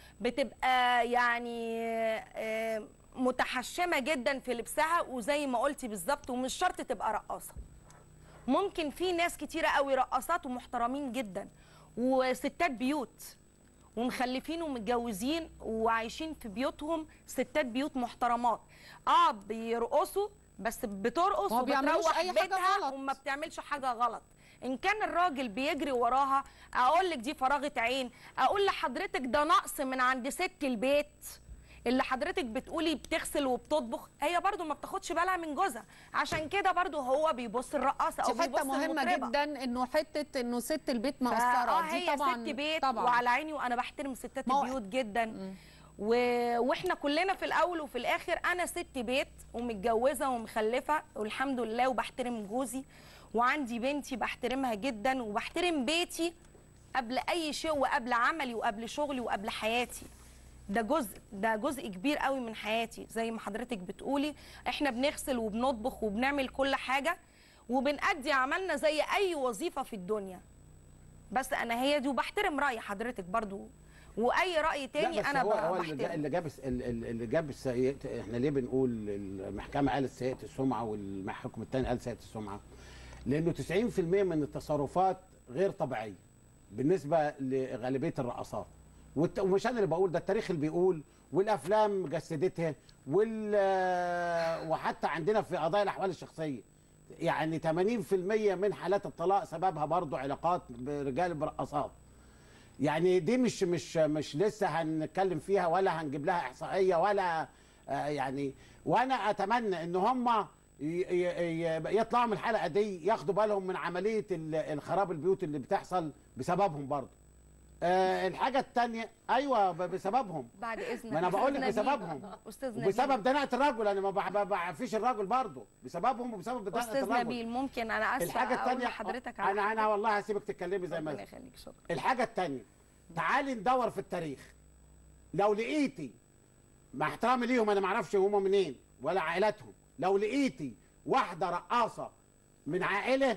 بتبقى يعني آه، متحشمه جدا في لبسها وزي ما قلتي بالظبط ومش شرط تبقى رقاصه ممكن في ناس كتيره قوي رقاصات ومحترمين جدا وستات بيوت ومخلفين ومتجوزين وعايشين في بيوتهم ستات بيوت محترمات اه بيرقصوا بس بترقص ما بيعملوش وبتروح أي حاجة بيتها غلط. وما بتعملش حاجه غلط ان كان الراجل بيجري وراها اقول لك دي فراغه عين اقول لحضرتك ده نقص من عند ست البيت اللي حضرتك بتقولي بتغسل وبتطبخ هي برضو ما بتاخدش بالها من جوزها عشان كده برضو هو بيبص الرقاصه او دي بيبص حته مهمه المطربة. جدا انه حته انه ست البيت اه مقصره دي هي طبعا ست بيت طبعا وعلى عيني وانا بحترم ستات ما هو- البيوت جدا و... واحنا كلنا في الاول وفي الاخر انا ست بيت ومتجوزه ومخلفه والحمد لله وبحترم جوزي وعندي بنتي بحترمها جدا وبحترم بيتي قبل اي شيء وقبل عملي وقبل شغلي وقبل حياتي ده جزء ده جزء كبير قوي من حياتي زي ما حضرتك بتقولي احنا بنغسل وبنطبخ وبنعمل كل حاجه وبنأدي عملنا زي اي وظيفه في الدنيا بس انا هي دي وبحترم راي حضرتك برضو واي راي تاني لا بس انا هو هو اللي جا- بحترم اللي جاب الس- ال- ال- اللي جاب السيئة احنا ليه بنقول المحكمه قالت سيئه السمعه والحكم الثاني قال سيئه السمعه لانه 90% من التصرفات غير طبيعيه بالنسبه لغالبيه الرقصات والت- ومش انا اللي بقول ده التاريخ اللي بيقول والافلام جسدتها وال وحتى عندنا في قضايا الاحوال الشخصيه يعني 80% من حالات الطلاق سببها برضه علاقات برجال برقصات يعني دي مش مش مش لسه هنتكلم فيها ولا هنجيب لها احصائيه ولا آه، يعني وانا اتمنى ان هم يطلعوا من الحلقه دي ياخدوا بالهم من عمليه ال- الخراب البيوت اللي بتحصل بسببهم برضه آه الحاجه الثانيه ايوه ب- بسببهم بعد اذنك ما انا بقول لك أستاذ نبيل. بسببهم استاذ نبيل وبسبب دناءة الرجل انا ما بع- ما بعفيش الرجل برضه بسببهم وبسبب دناءة استاذ الرجل نبيل ممكن انا اسفه الحاجه اقول الثانيه لحضرتك على انا انا حاجة؟ والله هسيبك تتكلمي زي ما ربنا يخليك شكرا الحاجة التانية تعالي ندور في التاريخ لو لقيتي مع احترامي ليهم انا ما اعرفش هم منين ولا عائلاتهم لو لقيتي واحدة رقاصة من عائلة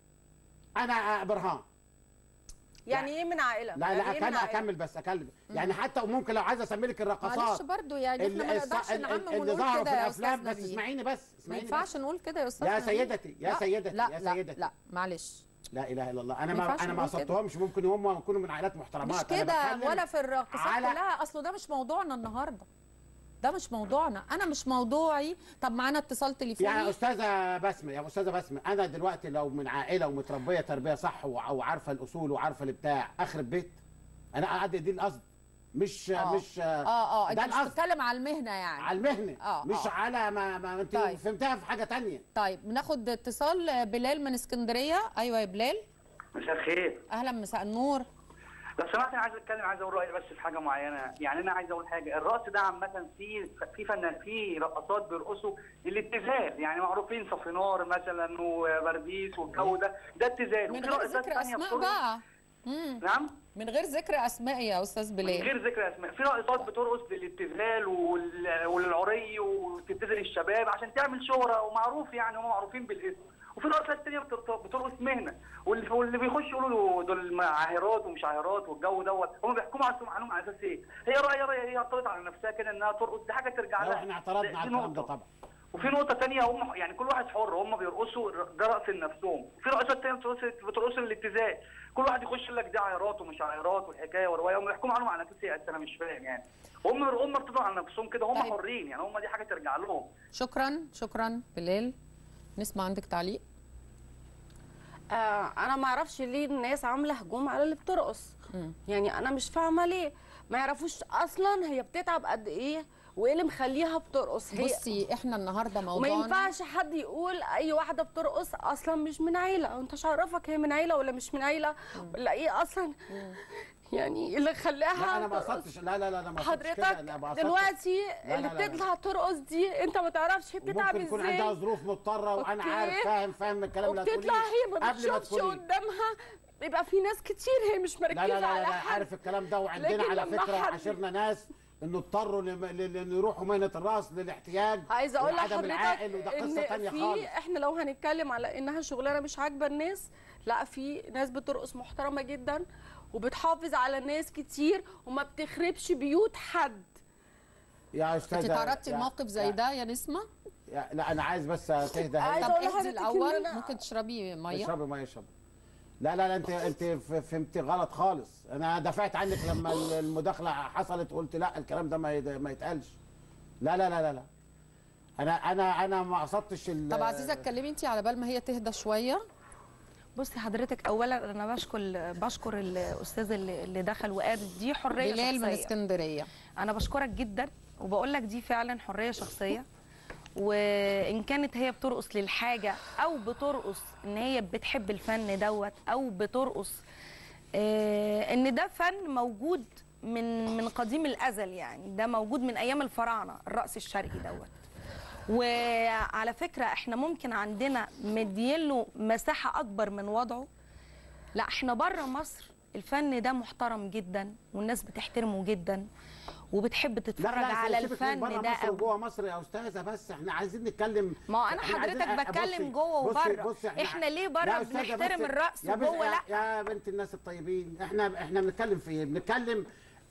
انا برهان يعني ايه من عائله لا يعني لا إيه من اكمل عائلة؟ اكمل بس اكمل يعني حتى ممكن لو عايزه اسمي لك الرقصات معلش برضو يعني احنا ما ال- الص- نقدرش ال- نعمم اللي ونقول ظهروا كده في يا الافلام أستاذ بس نبيل. اسمعيني بس ما اسمعيني ينفعش بس. نقول كده يا استاذ يا نبيل. سيدتي يا لا، سيدتي لا يا لا سيدتي لا معلش لا اله الا الله انا ما ما ينفعش انا ما نقول كده. قصدتهمش ممكن هم يكونوا من عائلات محترمات مش أنا كده بتكلم ولا في الراقصات على- كلها اصله ده مش موضوعنا النهارده ده مش موضوعنا انا مش موضوعي طب معانا اتصال تليفوني يعني استاذه بسمه يا استاذه بسمه انا دلوقتي لو من عائله ومتربيه تربيه صح وع- وعارفه الاصول وعارفه البتاع اخرب بيت انا قاعد دي القصد مش آه. مش اه اه ده انت مش القصد بتتكلم على المهنه يعني على المهنه آه، مش آه. على ما, ما انت طيب. فهمتها في حاجه تانية طيب ناخد اتصال بلال من اسكندريه ايوه يا بلال مساء الخير اهلا مساء النور لو سمحت انا عايز اتكلم عايز اقول رايي بس في حاجه معينه يعني انا عايز اقول حاجه الرقص ده عامه في في فنان في رقصات بيرقصوا الابتذال يعني معروفين صفينار مثلا وبرديس والجو ده ده ابتذال من وفي غير رقصات ذكر تانية اسماء بترقص- بقى مم. نعم من غير ذكر اسماء يا استاذ من بلال غير ذكر اسماء في رقصات بترقص للابتذال وال- والعري وتبتذل الشباب عشان تعمل شهره ومعروف يعني هم معروفين بالاسم وفي رقصات تانية بترت- بترقص مهنه واللي واللي بيخش يقولوا دول عاهرات ومش عاهرات والجو دوت هم بيحكموا على عنهم على اساس ايه؟ هي راي راي هي اعترضت على نفسها كده انها ترقص دي حاجه ترجع لو لها احنا اعترضنا دي على الكلام ده نقطة. طبعا وفي نقطه تانية هم يعني كل واحد حر هم بيرقصوا ده رقص لنفسهم في رقصات تانية بترقص بترقص للابتزاز كل واحد يخش يقول لك دي عيارات ومش عيارات والحكايه والروايه هم بيحكموا عنهم على اساس ايه انا مش فاهم يعني هم هم ارتضوا على نفسهم كده هم حرين يعني هم دي حاجه ترجع لهم شكرا شكرا بلال نسمع عندك تعليق آه انا ما اعرفش ليه الناس عامله هجوم على اللي بترقص يعني انا مش فاهمه ليه ما يعرفوش اصلا هي بتتعب قد ايه وايه اللي مخليها بترقص هي بصي احنا النهارده وما موضوعنا ينفعش حد يقول اي واحده بترقص اصلا مش من عيله انت مش عارفك هي من عيله ولا مش من عيله ولا ايه اصلا يعني اللي خلاها لا انا ما ترقص. قصدتش لا لا لا انا ما قصدتش كده حضرتك أنا ما قصدتش. دلوقتي لا اللي لا لا لا. بتطلع ترقص دي انت ما تعرفش هي بتتعب ممكن يكون ازاي عندها ظروف مضطره وانا أوكي. عارف فاهم فاهم الكلام اللي وبتطلع هي ما قبل ما بتشوفش تقوليه. قدامها بيبقى في ناس كتير هي مش لا مركزه لا لا, على لا, لا حد عارف الكلام ده وعندنا لكن على لما فكره حد- عاشرنا ناس انه اضطروا لم- ل- ل- يروحوا مهنه الراس للاحتياج عايزه اقول ولعدم لحضرتك العائل وده قصه ان ثانيه في خالص احنا لو هنتكلم على انها شغلانه مش عاجبه الناس لا في ناس بترقص محترمه جدا وبتحافظ على ناس كتير وما بتخربش بيوت حد يا استاذه انت تعرضتي يا- لموقف زي يا- ده يا نسمه يا- لا انا عايز بس تهدى عايزة طب أقول اهدي لحضرتك إن الاول أنا- ممكن تشربي ميه اشربي ميه اشربي لا لا لا انت انت ف- فهمتي غلط خالص انا دافعت عنك لما ال- المداخله حصلت قلت لا الكلام ده ما يد- ما يتقالش لا لا لا لا لا انا انا انا ما قصدتش ال- طب عزيزه اتكلمي انت على بال ما هي تهدى شويه بصي حضرتك اولا انا بشكر بشكر الاستاذ اللي اللي دخل وقال دي حريه بلال من شخصيه اسكندريه انا بشكرك جدا وبقول لك دي فعلا حريه شخصيه وان كانت هي بترقص للحاجه او بترقص ان هي بتحب الفن دوت او بترقص آه، ان ده فن موجود من من قديم الازل يعني ده موجود من ايام الفراعنه الرقص الشرقي دوت وعلى فكره احنا ممكن عندنا مديله مساحه اكبر من وضعه لا احنا بره مصر الفن ده محترم جدا والناس بتحترمه جدا وبتحب تتفرج على سيبك من الفن بره ده مصر قوي وجوه مصر يا استاذه بس احنا عايزين نتكلم ما هو انا إحنا عايزين- حضرتك أ- بتكلم بصي- جوه بصي- وبره بصي احنا ليه يا بره أستاذة بنحترم بس- الرقص يا بنت- وجوه لا يا, يا بنت الناس الطيبين احنا احنا بنتكلم في ايه بنتكلم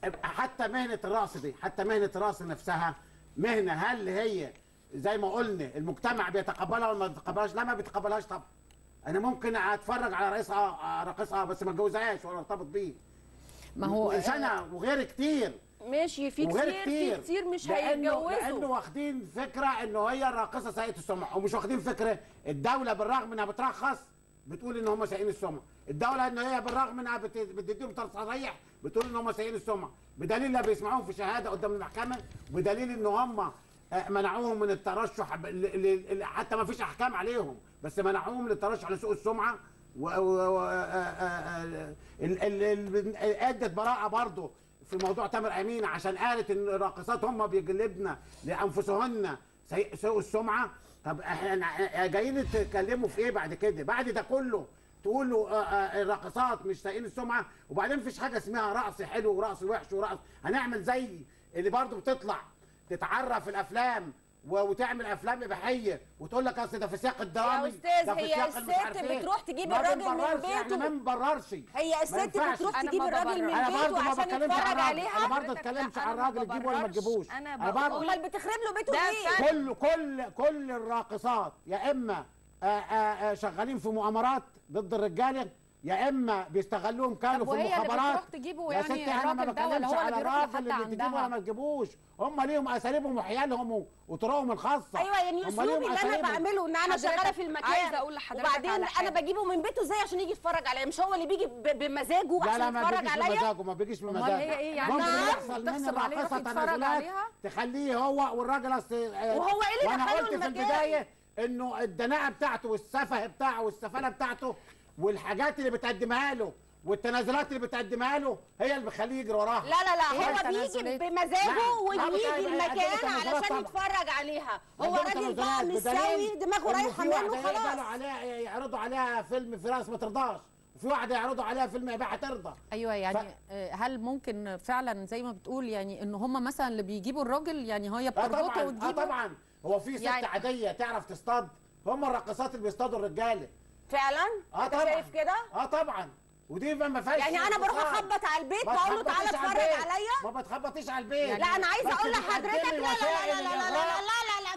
حتى مهنه الرقص دي حتى مهنه الرقص نفسها مهنه هل هي زي ما قلنا المجتمع بيتقبلها ولا ما بيتقبلهاش لا ما بيتقبلهاش طبعا انا ممكن اتفرج على رئيسها راقصها بس ما اتجوزهاش ولا ارتبط بيه ما هو مش انا وغير كتير ماشي في وغير كتير في كتير مش لأنه- لانه هيتجوزوا واخدين فكره انه هي الراقصه سيئه السمعه ومش واخدين فكره الدوله بالرغم انها بترخص بتقول ان هم سيئين السمعه الدوله ان هي بالرغم انها بت- بتديهم تصريح بتقول ان هم سيئين السمعه بدليل لا بيسمعوهم في شهاده قدام المحكمه بدليل ان هم آه، منعوهم من الترشح ب- ل- ل- ل- حتى ما فيش احكام عليهم بس منعوهم للترشح لسوء السمعه و و- و- آه، آه، آه، ال- ال- ال- ادت براءه برضه في موضوع تامر امين عشان قالت ان الراقصات هم بيجلبنا لانفسهن سيء سوء السمعه طب احنا جايين تتكلموا في ايه بعد كده بعد ده كله تقولوا آه، آه، الراقصات مش سيئين السمعه وبعدين مفيش حاجه اسمها رقص حلو ورقص وحش ورقص هنعمل زي اللي برضه بتطلع تتعرى في الافلام و- وتعمل افلام اباحيه وتقول لك اصل ده في سياق الدرامي يا أستاذ، ده في هي سياق المش عارف الست إيه. بتروح تجيب ما الراجل من بنبررش، بيته. احنا ما بنبررش هي ما الست ينفعش. بتروح أنا تجيب ما الراجل من ببرر. انا بيته برضه ما عشان بتكلمش يتفرج عن الراجل عليها انا برضه اتكلمش عن الراجل يجيبه ولا ما تجيبوش أنا انا بقول- برضه امال بتخرب له بيته ده ليه؟ كل كل كل الراقصات يا اما آه، آه، آه، شغالين في مؤامرات ضد الرجاله يا اما بيستغلوهم كانوا طب في وهي اللي المخابرات بتروح تجيبه يا يعني ستي انا ما الراجل ده ولا بتكلمش هو اللي على بيروح الراجل لحد اللي تجيبه عندها؟ ولا ما تجيبوش هم ليهم اساليبهم وحيالهم و- وطرقهم الخاصه ايوه يعني هم اسلوبي ليهم اللي انا أساليبهم. بعمله ان انا حضرتك شغاله في المكان عايزة أقول لحضرتك وبعدين على حاجة. انا بجيبه من بيته ازاي عشان يجي يتفرج عليا مش هو اللي بيجي ب- بمزاجه لا لا عشان ما يتفرج بيجيش عليا بمزاجه ما بيجيش بمزاجه أمال هي إيه يعني؟ ممكن نعم. يحصل من تغصب عليه يروح الراقصه يتفرج تنازلات عليها؟ تخليه هو والراجل اصل آه، وهو إيه اللي وانا دخله قلت في المكان؟ البدايه انه الدناءه بتاعته والسفه بتاعه والسفاله بتاعته والحاجات اللي بتقدمها له والتنازلات اللي بتقدمها له هي اللي بتخليه يجري وراها لا لا لا إيه هو التنازلات؟ بيجي بمزاجه نعم. ويجي طيب، طيب، المكان أديله تنازلات علشان طبعا. يتفرج عليها هو عندهم راجل بقى تنازلات مش بدليل سوي دماغه إنه رايحه في منه واحدة يقبلوا خلاص عليها يعرضوا عليها فيلم في ناس ما ترضاش وفي واحده يعرضوا عليها فيلم اباحه ترضى ايوه يعني آه، هل ممكن فعلا زي ما بتقول يعني ان هم مثلا اللي بيجيبوا الراجل يعني هي اه بتربطه طبعا اه وتجيبه طبعا هو في ست يعني- عاديه تعرف تصطاد هم الراقصات اللي بيصطادوا الرجاله فعلا اه انت طبعا شايف كده اه طبعا ودي ما ما فيهاش يعني انا بروح انفصال. اخبط على البيت ما بقول له تعالى تخبطيش على اتفرج البيت. عليا ما بتخبطيش على البيت لا انا عايزه بس اقول لحضرتك لا بتقدمي لا لا وسائل لا لا لا لا الإغراء. لا لا لا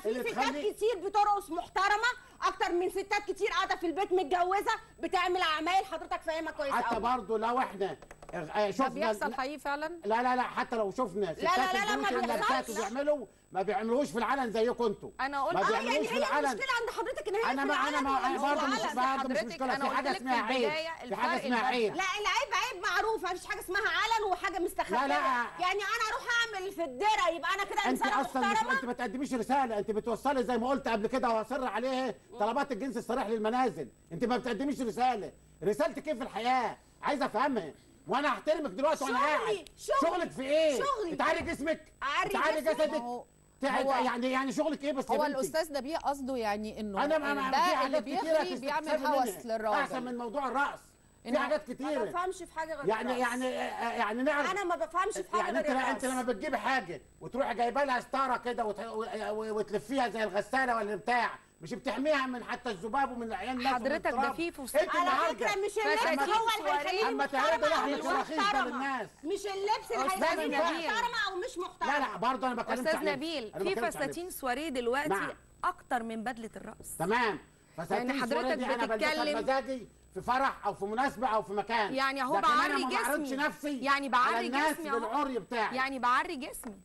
اللي في ستات تخلي- كتير بترقص محترمه اكتر من ستات كتير قاعده في البيت متجوزه بتعمل اعمال حضرتك فاهمها كويس حتى قوي برضه لو احنا آه، شفنا بيحصل حقيقي فعلا لا لا لا حتى لو شفنا لا، ستات لا، لا، ما البيوت اللي بيحصلش. لابسات وبيعملوا ما بيعملوش في العلن زيكم انتوا انا قلت ما اه يعني بيعملوش في هي العلن المشكله عند حضرتك ان هي انا في ما انا العلن ما ولا أنا مش برضه في مش العلن؟ برضه مش حضرتك مشكله أنا في حاجه قلت لك في اسمها عيب البداية في حاجه الفرق اسمها عيب لا العيب عيب معروف مفيش حاجه اسمها علن وحاجه مستخبيه لا، لا. يعني انا اروح اعمل في الدره يبقى انا كده انت انسانه اصلا مش محترمه انت ما تقدميش رساله انت بتوصلي زي ما قلت قبل كده واصر عليه طلبات الجنس الصريح للمنازل انت ما بتقدميش رساله رسالتك ايه في الحياه عايز افهمها وانا احترمك دلوقتي وانا شغلي، قاعد شغلي، شغلك في ايه شغلي. تعالي جسمك أعري تعالي جسمي؟ جسدك ما هو- تع- هو- يعني يعني شغلك ايه بس يا هو بنتي؟ الاستاذ نبيه قصده يعني انه انا ما ما ده في اللي حاجات كتيره بيخلي بيعمل تستفسري هوس منها. للراجل احسن من موضوع الرقص في إنه- حاجات ما كتيره بفهمش في حاجه غير يعني الرقص. يعني يعني نعرف انا ما بفهمش في حاجه يعني انت غير انت الرقص. لما بتجيبي حاجه وتروحي جايبه لها ستاره كده وت- و- وتلفيها زي الغساله ولا بتاع مش بتحميها من حتى الذباب ومن عيال الناس ومن حضرتك ده التراب. في فستان. انت على النهارده فكره مش فساتين اللبس هو اللي هيخليني سواريه. اما تعرضي محترمه او لحمك مش ورخيص ده محترمه للناس مش اللبس اللي أستاذ هيخليني نبيل. محترمه او مش محترمه لا لا برضه انا بكلمش استاذ عليك. نبيل أنا في بكلمش عليك. فساتين سواريه دلوقتي نعم. اكتر من بدله الرقص تمام فساتين يعني السواريه حضرتك دي انا بلبسها بتتكلم- بمزاجي في فرح او في مناسبه او في مكان يعني اهو لكن أنا بعري ما بعرضش جسمي نفسي يعني على بعري الناس جسمي اهو بالعري بتاعي يعني بعري جسمي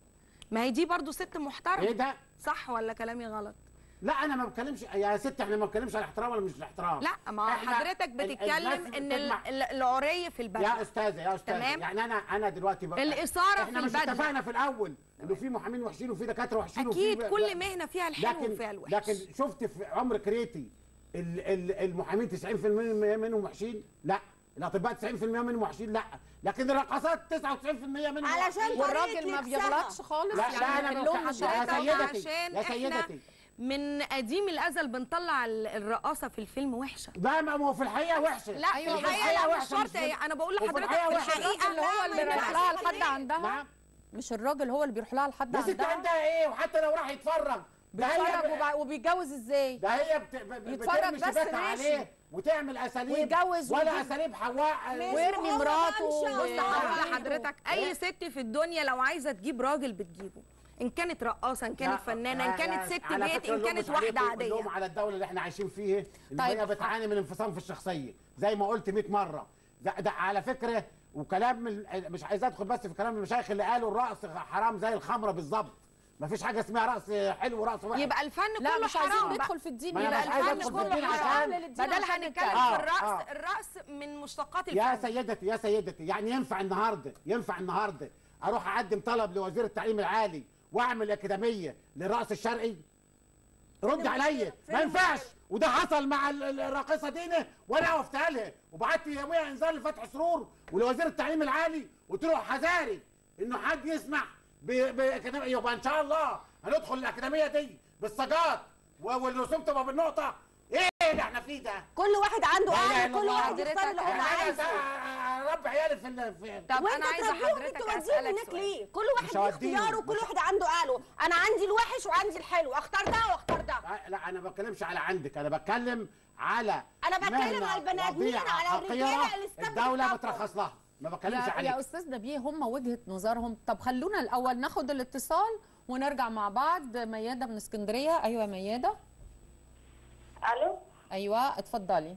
ما هي دي برضو ست محترمه ايه ده؟ صح ولا كلامي غلط لا انا ما بتكلمش يا ست احنا ما بنتكلمش على الاحترام ولا مش الاحترام لا ما إحنا حضرتك ال- الناس بتتكلم ان ال- بتجمع- ال- العري في البدله يا استاذه يا استاذه تمام. يعني انا انا دلوقتي بقى الإثارة احنا في مش البدلة. اتفقنا في الاول انه في محامين وحشين وفي دكاتره وحشين اكيد وفي كل مهنه فيها الحلو لكن وفيها الوحش لكن شفت في عمر كريتي ال- ال- المحامين 90% منهم وحشين لا الاطباء 90% منهم وحشين لا لكن الرقصات 99% منهم علشان وحشين. والراجل ما بيغلطش خالص لا يعني لا انا اللوم بتكلم- مش يا عليك. سيدتي عشان يا احنا سيدتي من قديم الازل بنطلع ال- الرقاصه في الفيلم وحشه لا ما هو في الحقيقه وحشه لا أيوة، في الحقيقه لا مش شرط في- هي انا بقول وفي لحضرتك الحقيقة في وحشة. الحقيقه اللي هو اللي لا، رايح ما لها ينفعش لحد ليه؟ عندها نعم مش الراجل هو اللي بيروح لها لحد يا ست عندها عندها ايه وحتى لو راح يتفرج ده هي بيتفرج ب- وبع- وبيتجوز ازاي ده هي بت... ب... ب- يتفرج بترمي بس شباكها ماشي. عليه وتعمل اساليب ويتجوز ولا ويجيب- اساليب حواء ويرمي مراته بص و- هقول لحضرتك اي إيه؟ ست في الدنيا لو عايزه تجيب راجل بتجيبه ان كانت رقاصه ان كانت لا، فنانه لا، ان كانت لا، ست على بيت فكرة ان اللوم كانت مش عليكم، واحده اللوم عاديه على الدوله اللي احنا عايشين فيه ان طيب. هي بتعاني من انفصام في الشخصيه زي ما قلت 100 مره ده, ده على فكره وكلام من مش عايز ادخل بس في كلام المشايخ اللي قالوا الرقص حرام زي الخمره بالظبط مفيش حاجه اسمها رقص حلو ورقص وحش يبقى الفن لا كله مش عايزين حرام بقى. ندخل في الدين ما أنا يبقى مش عايز الفن أدخل في كله الدين حرام عشان- بدل هنتكلم آه، في الرقص آه. الرقص من مشتقات يا الفن سيدتي يا سيدتي يعني ينفع النهارده ينفع النهارده اروح اقدم طلب لوزير التعليم العالي واعمل اكاديميه للرقص الشرقي رد عليا ما ينفعش وده حصل مع ال- ال- الراقصه دينا وانا وقفتها لها وبعت يوميها انذار لفتح سرور ولوزير التعليم العالي قلت له حذاري انه حد يسمح ب- باكاديميه يبقى ان شاء الله هندخل الاكاديميه دي بالسجات و- والرسوم تبقى بالنقطه ايه اللي احنا فيه ده؟ كل واحد عنده لا إله اهل إلا كل الله. واحد يختار اللي هو يعني عايزه انا اربي عيالي في ال- في طب وانت انا عايزه تربيهم حضرتك توديهم اسالك هناك سؤال ليه؟ كل واحد مش ليه هوديهم. اختياره وكل مش- واحد عنده اهله انا عندي الوحش وعندي الحلو اختار ده واختار ده لا انا ما بتكلمش على عندك انا بتكلم على أنا بتكلم مهنة على البني آدمين، وضيعة على الرجالة حقيرة اللي استبدت الدولة طاقته. بترخص لها ما بتكلمش يا, عليك يا استاذ نبيه هم وجهه نظرهم طب خلونا الاول ناخد الاتصال ونرجع مع بعض مياده من اسكندريه ايوه مياده الو ايوه اتفضلي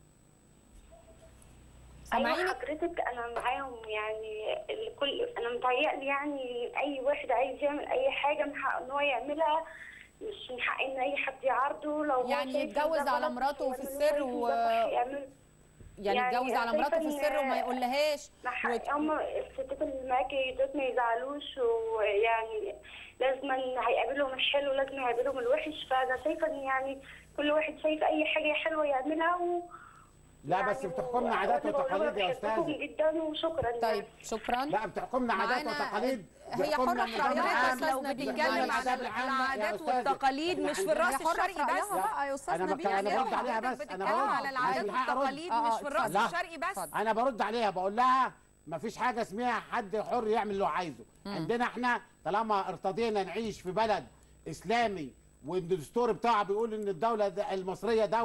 ايوه سامعيني حضرتك انا معاهم يعني الكل انا متهيألي يعني اي واحد عايز يعمل اي حاجه من حقه ان هو يعملها مش من حق ان اي حد يعارضه لو هو يعني شايف إن يتجوز ده على غلط مراته في يعمله، السر شايف إن و- ده صح يعمله. يعني يتجوز على أنا مراته في شايفة السر إن- وما يقولهاش مح- وت- هم الستات اللي معاكي دول ما يزعلوش ويعني لازم هيقابلهم الحلو لازم هيقابلهم الوحش فانا شايفه ان يعني كل واحد شايف اي حاجه حلوه يعملها و... لا بس يعني بتحكمنا و- عادات وأنا بقول لهم وتقاليد يا بحبكم استاذة جدا وشكرا طيب شكرا لا بتحكمنا عادات معانا- وتقاليد هي بيحكمنا حرة في النظام رأيها العام، يا لو أستاذ نبيل. بتتكلم بيحكمنا عن الآداب العامة يا العادات أستاذة. والتقاليد إحنا مش في عندنا- الرقص هي حرة في الشرقي بس رأيها بقى يا أستاذ انا نبيل. بك... انا يعني برد عليها حضرتك بس انا بتتكلم برد على العادات عايز الحق أرد. والتقاليد آه، مش في الرقص اتفضل. الشرقي بس اتفضل. انا برد عليها بقول لها ما فيش حاجه اسمها حد حر يعمل اللي هو عايزه عندنا احنا طالما ارتضينا نعيش في بلد اسلامي والدستور بتاعه بيقول ان الدوله د- المصريه دوله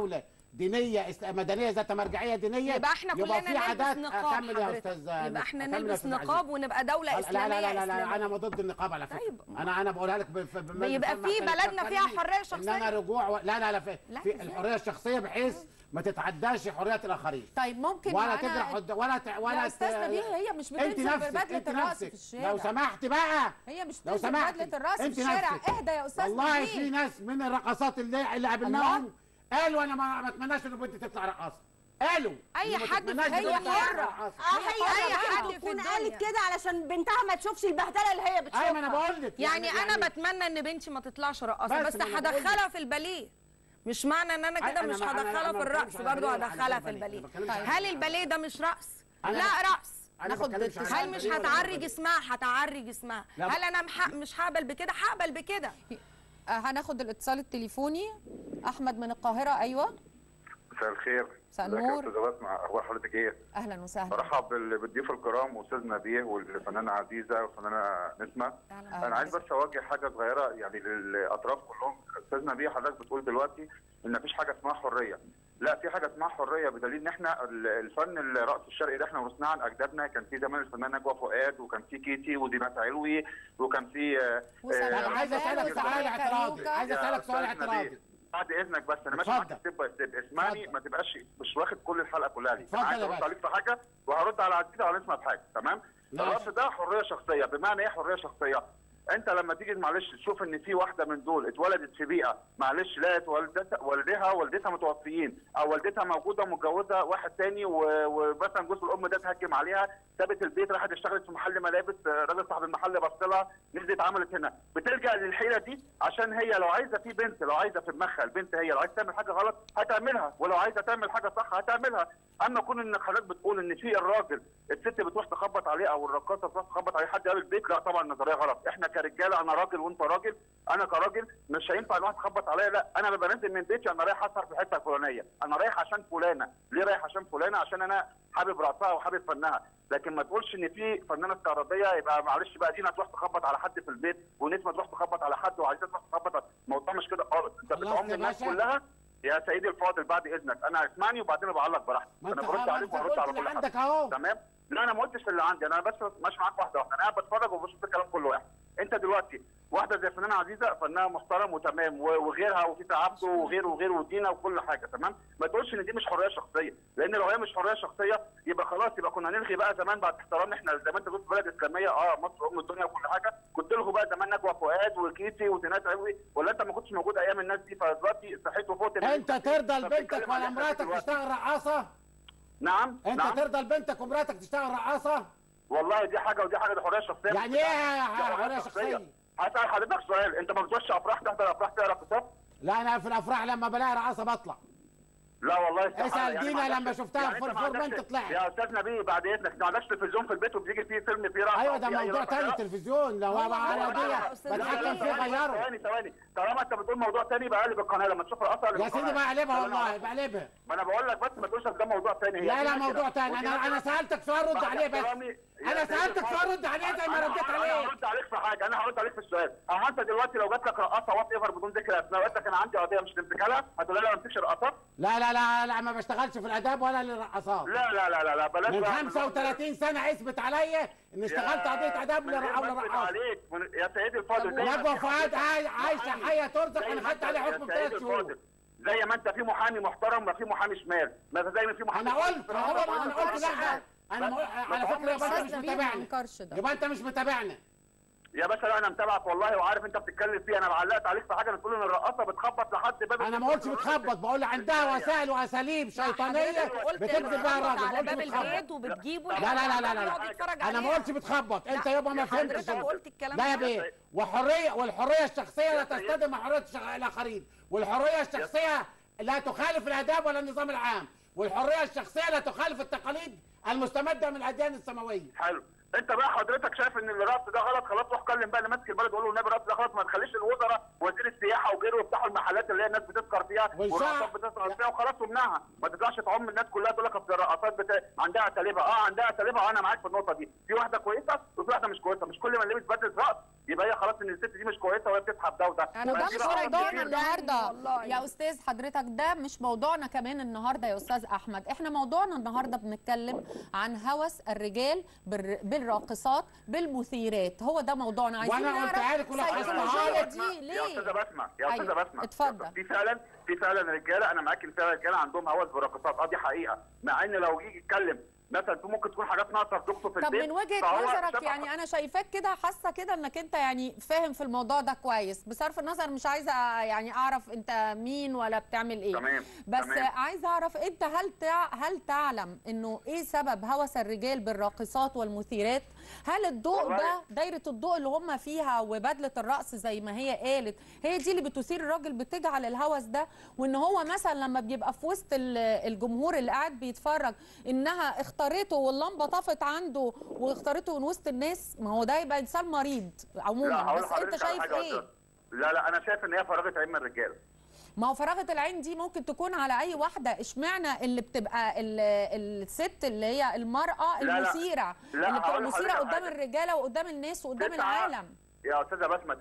دينيه است- مدنيه ذات مرجعيه دينيه يبقى احنا كلنا يبقى في نلبس عادات نقاب اكمل يا حضرتك. استاذ يبقى احنا أكمل يا نلبس أستاذ عزيز. نقاب ونبقى دوله لا اسلاميه لا لا لا, لا إسلامية. انا ضد النقاب على فكره طيب. انا انا بقولها لك ب- ب- ب- يبقى بفهم في عشان بلدنا فيها تفكريني حرية ان شخصية. انا رجوع و... لا لا لا في, لا، في إزاي؟ الحريه الشخصيه بحيث ما تتعداش حريات الاخرين طيب ممكن ولا معانا- تجرح قد- ولا ت... ولا يا استاذ نبيه هي مش انت بتنزل نفسك ببدله انت الراس نفسك في الشارع لو سمحت بقى هي مش لو بتنزل سمحت ببدله الراس في انت الشارع نفسك. اهدى يا استاذ والله نبيه. في ناس من الرقصات اللي اللي قابلناهم قالوا انا ما ما اتمناش ان بنتي تطلع رقاصه قالوا اي إن ما حد تتمناش في هي بنتي تطلع حره رقاصة. اه هي أي اي حد حد في تكون الدنيا. قالت كده علشان بنتها ما تشوفش البهدله اللي هي بتشوفها ايوه ما انا بقول لك يعني, انا بتمنى ان بنتي ما تطلعش رقاصه بس بس, ما أنا بقول هدخلها في الباليه مش معنى ان انا أي- كده أنا مش ما- أنا- أنا هدخلها ما في بتكلمش الرقص على برضه الباليه، أنا هدخلها بتكلم في على الباليه الباليه. ما بتكلمش هل على الباليه ده مش رقص أنا لا بت- رقص أنا ناخد بتكلمش على هل مش الباليه ولا هتعرج الباليه. اسمها هتعرج اسمها لا. هل انا مح... مش هقبل بكده هقبل بكده آه، هناخد الاتصال التليفوني احمد من القاهره ايوه مساء الخير مساء ازيك النور. يا استاذ بسمع اخبار حضرتك ايه؟ اهلا وسهلا برحب بال- بالضيوف الكرام واستاذ نبيه والفنانه عزيزه والفنانه نسمه أهلاً. انا عايز بس اوجه حاجه صغيره يعني للاطراف كلهم استاذ نبيه حضرتك بتقول دلوقتي ان مفيش حاجه اسمها حريه لا في حاجه اسمها حريه بدليل ان احنا ال- الفن الرقص الشرقي ده احنا ورثناه عن اجدادنا كان في زمان الفنان نجوى فؤاد وكان في كيتي ودينات علوي وكان في آه، وسلام آه، طب عايز اسالك سؤال اعتراضي عايز يا اسالك سؤال أستاذ اعتراضي نبيه، بعد اذنك بس انا ماشي معاك ستيب باي ستيب اسمعني ما تبقاش مش واخد كل الحلقه كلها ليك انا اتفضل عايز يا ارد باشا. عليك في حاجه وهرد على عزيزه وعلى نسمه في حاجه تمام ماشي. الرقص ده حريه شخصيه بمعنى ايه حريه شخصيه انت لما تيجي معلش تشوف ان في واحده من دول اتولدت في بيئه معلش لقت والدتها والدها والدتها متوفيين او والدتها موجوده ومتجوزه واحد تاني و- ومثلا جوز الام ده اتهجم عليها سابت البيت راحت اشتغلت في محل ملابس آه، راجل صاحب المحل بص لها نزلت عملت هنا بتلجا للحيله دي عشان هي لو عايزه في بنت لو عايزه في دماغها البنت هي لو عايزه تعمل حاجه غلط هتعملها ولو عايزه تعمل حاجه صح هتعملها اما كون ان حضرتك بتقول ان في الراجل الست بتروح تخبط عليه او الرقاصه بتروح تخبط عليه حد قال البيت لا طبعا النظريه غلط احنا كرجاله انا راجل وانت راجل انا كراجل مش هينفع الواحد تخبط عليا لا انا ببقى نازل من بيتي انا رايح اسهر في الحته الفلانيه انا رايح عشان فلانه ليه رايح عشان فلانه عشان انا حابب رقصها وحابب فنها لكن ما تقولش ان في فنانه استعراضيه يبقى معلش بقى دينا تروح تخبط على حد في البيت ونسمه تروح تخبط على حد وعايزه تروح تخبط على- الموضوع مش كده خالص انت خلاص بتعم يا الناس باشا. كلها يا سيدي الفاضل بعد اذنك انا اسمعني وبعدين بعلق براحتي ما انا انت- برد ما عليك انت وهرد قلت على اللي كل عندك حد اهو. تمام لا انا ما قلتش اللي عندي انا بس ماشي معاك واحده واحده انا قاعد بتفرج وبشوف الكلام كل واحد انت دلوقتي واحده زي فنانه عزيزه فنانه محترم وتمام و- وغيرها وفي عبده وغيره وغيره ودينا وكل حاجه تمام ما تقولش ان دي مش حريه شخصيه لان لو هي مش حريه شخصيه يبقى خلاص يبقى كنا نلغي بقى زمان بعد احترامنا احنا زي ما انت قلت بلد اسلاميه اه مصر ام الدنيا وكل حاجه كنت تلغوا بقى زمان نجوى فؤاد وكيتي ودينات علوي ولا انت ما كنتش موجود ايام الناس دي فدلوقتي صحيت وفوت انت ترضى لبنتك فبتتكلم على ولا إحنا مراتك دلوقتي. تشتغل رقاصه نعم انت نعم. ترضى لبنتك ومراتك تشتغل رقاصه والله دي حاجه ودي حاجه دي حريه شخصيه يعني ايه دي حريه شخصيه هسأل حضرتك سؤال انت ما بتروحش افراح تحضر افراح تقرا كتاب لا انا في الافراح لما بلاقي رقاصه بطلع لا والله استحالة. اسال يعني دينا ما لما عندكش- شفتها يعني في انت ما الفورمنت عندكش- طلعت يا استاذ نبيل بعد اذنك ما عندكش تلفزيون في البيت وبيجي فيه فيلم فيه رقص ايوه أو ده فيه أي موضوع رقص. تاني لا. التلفزيون لو لا، لا، على لا، دي لا، بتحكم فيه ثواني، غيره ثواني ثواني طالما انت بتقول موضوع تاني بقى قلب القناه لما تشوف رقصه قلب يا سيدي القناة. بقلبها أنا والله أعرف. بقلبها ما انا بقول لك بس ما تقولش ده موضوع تاني هي لا دي لا كده. موضوع تاني ودي انا كده. انا سالتك سؤال رد بعد عليه بس احترامي يا انا سيدي سالتك الفاضل. سؤال رد عليه زي ما أنا- رديت انا عليه هرد عليك في حاجه انا هرد عليك في السؤال اما انت دلوقتي لو جات لك رقاصه وات ايفر بدون ذكر اسماء وقالت لك انا عندي قضيه مش تمسكها لها هتقول لها لا ما تمسكش رقاصات لا لا لا لا ما بشتغلش في الاداب ولا للرقصات لا لا لا لا لا بلاش من بقى 35 سنه اثبت عليا ان اشتغلت قضيه اداب من غير للر- او ما أثبت للرقاصه عليك من- يا سيدي الفاضل زي ما نجوى أنت فؤاد حضرتك عاي- عايشه محامي. حيه ترزق زي انا ما خدت أنت- عليه يا حكم سيدي ثلاث شهور الفاضل، زي ما انت في محامي محترم ما في محامي شمال ما زي ما في محامي انا قلت هو انا قلت لا انا م- على فكره يبقى انت مش متابعني ده يبقى انت مش متابعنا يا باشا لا انا متابعك والله وعارف انت بتتكلم فيه انا علقت عليك في حاجه بتقول ان الرقاصه بتخبط لحد باب انا ما قلتش بتخبط بقول عندها وسائل واساليب شيطانيه بتكذب بيها الراجل ما على قلتش باب البيت بتخبط وبتجيبه لا لا لا لا لا, يقعد يتفرج لا. انا ما عليها. قلتش بتخبط انت يابا ما يا فهمتش حضرتك انت. قلت الكلام لا يا ده. بيه وحريه والحريه الشخصيه لا تصطدم مع حريه الشخ- الاخرين والحريه الشخصيه لا تخالف الاداب ولا النظام العام والحريه الشخصيه لا تخالف التقاليد المستمده من الاديان السماويه حلو انت بقى حضرتك شايف ان الرقص ده غلط خلاص روح كلم بقى اللي ماسك البلد وقول له النبي الرقص ده غلط ما تخليش الوزراء وزير السياحه وغيره يفتحوا المحلات اللي هي الناس بتسكر فيها والساعة- والرقصات بتسكر فيها وخلاص ومنعها ما تطلعش تعم الناس كلها تقول لك اصل الرقصات بتا... عندها اساليبها اه عندها اساليبها وانا معاك في النقطه دي في واحده كويسه وفي واحده مش كويسه مش كل ما لبس بدله رقص يبقى هي خلاص ان الست دي مش كويسه وهي بتسحب ده وده انا ما ده في مش رقصات موضوعنا كتير. النهارده يا استاذ حضرتك ده مش موضوعنا كمان النهارده يا استاذ احمد احنا موضوعنا النهارده بنتكلم عن هوس الرجال بالر- بالراقصات بالمثيرات هو ده موضوعنا عايزين وأنا قلتها نعرف لك ولا السيكولوجية حصلها. دي يا ليه استاذه بسمه يا أيوة. استاذه بسمه اتفضل. في فعلا في فعلا رجاله انا معاك ان فعلا رجاله عندهم هوس بالرقصات اه دي حقيقه مع ان لو يجي يتكلم مثلا في ممكن تكون حاجات ناقصه في دكتور في طب البيت من وجهه فهو نظرك شاف- يعني انا شايفاك كده حاسه كده انك انت يعني فاهم في الموضوع ده كويس بصرف النظر مش عايزه يعني اعرف انت مين ولا بتعمل ايه تمام، بس تمام. عايزه اعرف انت هل تع... هل تعلم انه ايه سبب هوس الرجال بالراقصات والمثيرات هل الضوء والله- ده دايره الضوء اللي هم فيها وبدله الرقص زي ما هي قالت هي دي اللي بتثير الراجل بتجعل الهوس ده وان هو مثلا لما بيبقى في وسط ال- الجمهور اللي قاعد بيتفرج انها اختارته واللمبه طفت عنده واختارته من وسط الناس ما هو ده يبقى انسان مريض لا عموما هقول بس انت لحضرتك على شايف حاجة يا ايه أستاذ. لا لا انا شايف ان هي فرغت عين من الرجاله ما هو فراغة العين دي ممكن تكون على أي واحدة اشمعنى اللي بتبقى ال- الست اللي هي المرأة لا، لا. المثيرة لا، اللي بتبقى هقول مثيرة لحضرتك قدام حاجة. الرجالة وقدام الناس وقدام تسعة- العالم يا استاذه بسمه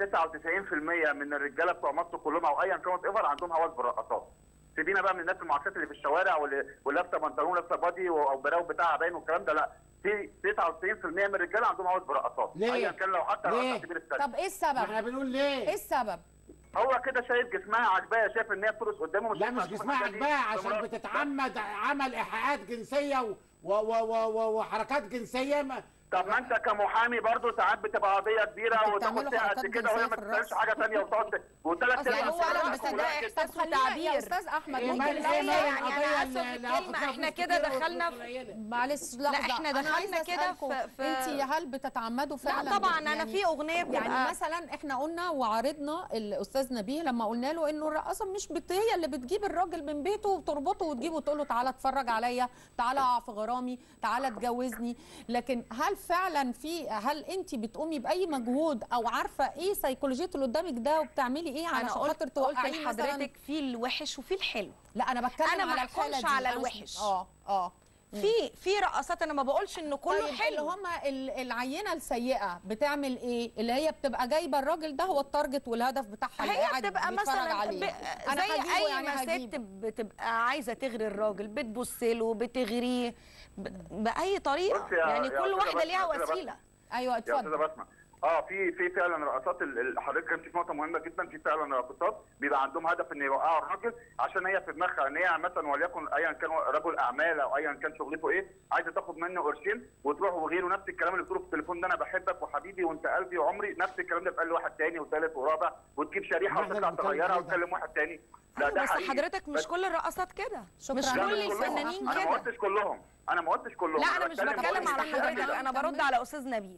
99% من الرجاله بتوع مصر كلهم او ايا كانت ايفر عندهم هوس بالرقصات سيبينا بقى من الناس المعاكسات اللي في الشوارع واللي واللي لابسه بنطلون لابسه بادي او براو بتاعها باين والكلام ده لا في 99% من الرجاله عندهم هوس بالرقصات ليه؟ ايا كان لو حتى ليه؟ لو تعتبر السنة. طب ايه السبب؟ احنا بنقول ليه؟ ايه السبب؟ هو كده شايف جسمها عجباه شايف ان هي بترقص قدامه مش لا مش هتشوف جسمها الحاجة دي عجباه عشان بمرأة. بتتعمد عمل ايحاءات جنسيه و... و... و... و... و... وحركات جنسيه ما... طب ما انت كمحامي برضه ساعات بتبقى قضيه كبيره وتاخد فيها قد كده وهي ما تسالش حاجه ثانيه وتقعد وثلاث أصل هو فعلا بس ده إحساس وتعبير يا أستاذ أحمد إيه ممكن مال- لا إيه مال يعني القضية أنا اللي- آسفة اللي في هاخد الكلمة فيها إحنا فلوس كده كتير دخلنا وفلوس قليلة؟ معلش لحظة لا، إحنا أنا دخلنا عايزة كده أسألكم، في- في- أنت هل بتتعمدوا فعلا طبعاً، أنا في أغنية بتبقى- يعني مثلا إحنا قلنا وعرضنا الأستاذ نبيه لما قلنا له إنه الرقاصة مش بت هي اللي بتجيب الراجل من بيته وتربطه وتجيبه وتقول له تعالى اتفرج عليا تعالى اقع في غرامي تعالى اتجوزني لكن هل فعلا في هل انت بتقومي باي مجهود او عارفه ايه سيكولوجيه اللي قدامك ده وبتعملي ايه انا علشان قلت خاطر قلت توقعيه مثلا لحضرتك في الوحش وفي الحلو لا انا بتكلم انا ما على الحاله احكمش دي على أنا مش- الوحش اه اه في في رقصات انا ما بقولش انه كله طيب حلو اللي هم ال- العينه السيئه بتعمل ايه اللي هي بتبقى جايبه الراجل ده هو التارجت والهدف بتاعها اللي هي قاعد بتبقى بيتفرج مثلا عليه. ب... أنا زي هجيبه اي يعني ما ست هجيبه. بتبقى عايزه تغري الراجل بتبص له بتغريه ب... باي طريقه بص يا- يعني يا كل أستاذة واحده بسمة، ليها يا أستاذة وسيله ايوه يا استاذه بسمه اه في في فعلا رقصات ال- ال- حضرتك كان في نقطه مهمه جدا في فعلا رقصات بيبقى عندهم هدف ان يوقعوا الراجل عشان هي في دماغها ان هي مثلا وليكن ايا كان رجل اعمال او ايا كان شغلته ايه عايزه تاخد منه قرشين وتروح وغيره نفس الكلام اللي بتقوله في التليفون ده انا بحبك وحبيبي وانت قلبي وعمري نفس الكلام ده بيتقال لواحد تاني وثالث ورابع وتجيب شريحه إحنا وتطلع بنتكلم تغيرها كده. وتكلم واحد تاني لا ده بس حقيقي حضرتك مش بس- كل الرقصات كده مش لا، كل كلهم. الفنانين انا ما كده قلتش كلهم انا ما قلتش كلهم لا انا مش بتكلم على واحد حضرتك كده. انا برد على استاذ نبيل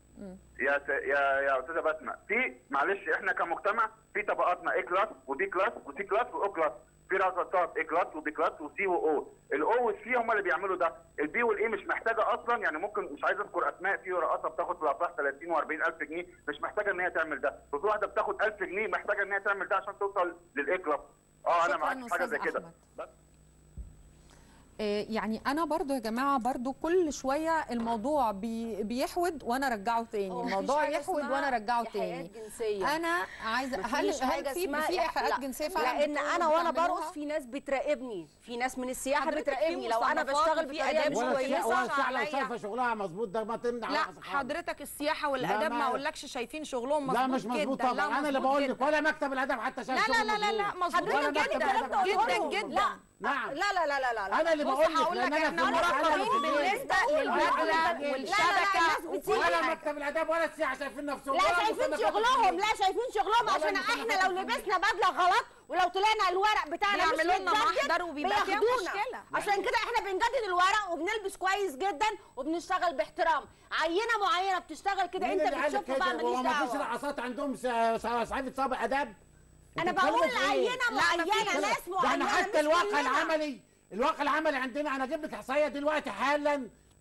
يا س... يا يا استاذه بسمه في معلش احنا كمجتمع في طبقاتنا اي كلاس وبي كلاس وسي كلاس واو كلاس في رقصات اي كلاس وبي كلاس وسي واو الاو والسي هم اللي بيعملوا ده البي والاي مش محتاجه اصلا يعني ممكن مش عايز اذكر اسماء في رقاصه بتاخد في الافراح 30 و40 الف جنيه مش محتاجه ان هي تعمل ده وفي واحده بتاخد 1000 جنيه محتاجه ان هي تعمل ده عشان توصل للاي كلاس اه انا شكراً معاك في حاجه زي أستاذ كده أحمد. إيه يعني انا برضو يا جماعه برضو كل شويه الموضوع بي بيحود وانا ارجعه تاني هو الموضوع مفيش حاجة يحود اسمها وانا ارجعه إيحاءات تاني جنسية. انا عايزه هل مفيش هل حاجة في اسمها في إح- ايحاءات لا، جنسيه فعلا لان بتقولوا انا وانا بتعملوها؟ برقص في ناس بتراقبني في ناس من السياحه حضرتك في بتراقبني لو انا مصنفات بشتغل وفي بطريقه آداب مش ولا كويسه ولا الساعه لو عليا. شايفه شغلها مظبوط ده ما تمنع لا رقص خالص. حضرتك السياحه لا، والاداب ما- ما اقولكش شايفين شغلهم مظبوط لا مش مظبوط جدا طبعا انا اللي مظبوط بقول لك جدا. ولا مكتب الادب حتى شايف لا لا لا لا لا مظبوط ولا جدا مكتب جدا الأدب جدا حتى. جدا لا نعم لا لا لا لا لا انا اللي بص بقول لك هقول لك لان انا احنا في المرحلة مرقبين اللي بالنسبه فيها. للبدله والشبكه وكل ولا حاجه مكتب الاداب ولا السياحه شايفين نفسهم لا ولا شايفين مصنفات شغلهم الفنية. لا شايفين شغلهم ولا عشان مصنفات احنا لو لبسنا بدله غلط ولو طلعنا الورق بتاعنا مش بيعملوا لنا متجدد، محضر وبيبقى فيها بياخدونا. مشكلة. عشان كده احنا بنجدد الورق وبنلبس كويس جدا وبنشتغل باحترام عينه معينه بتشتغل كده مين انت اللي قال بتشوفها كده؟ بقى ماليش هو ما فيش دعوه رقصات عندهم س- س- صحيفه سابق اداب انا بتتكلموا بقول في إيه؟ عينه لا، معينه مفيش. ناس ده انا معينه حتى مش الواقع كلنا. العملي الواقع العملي عندنا انا اجيب لك احصائيه دلوقتي حالا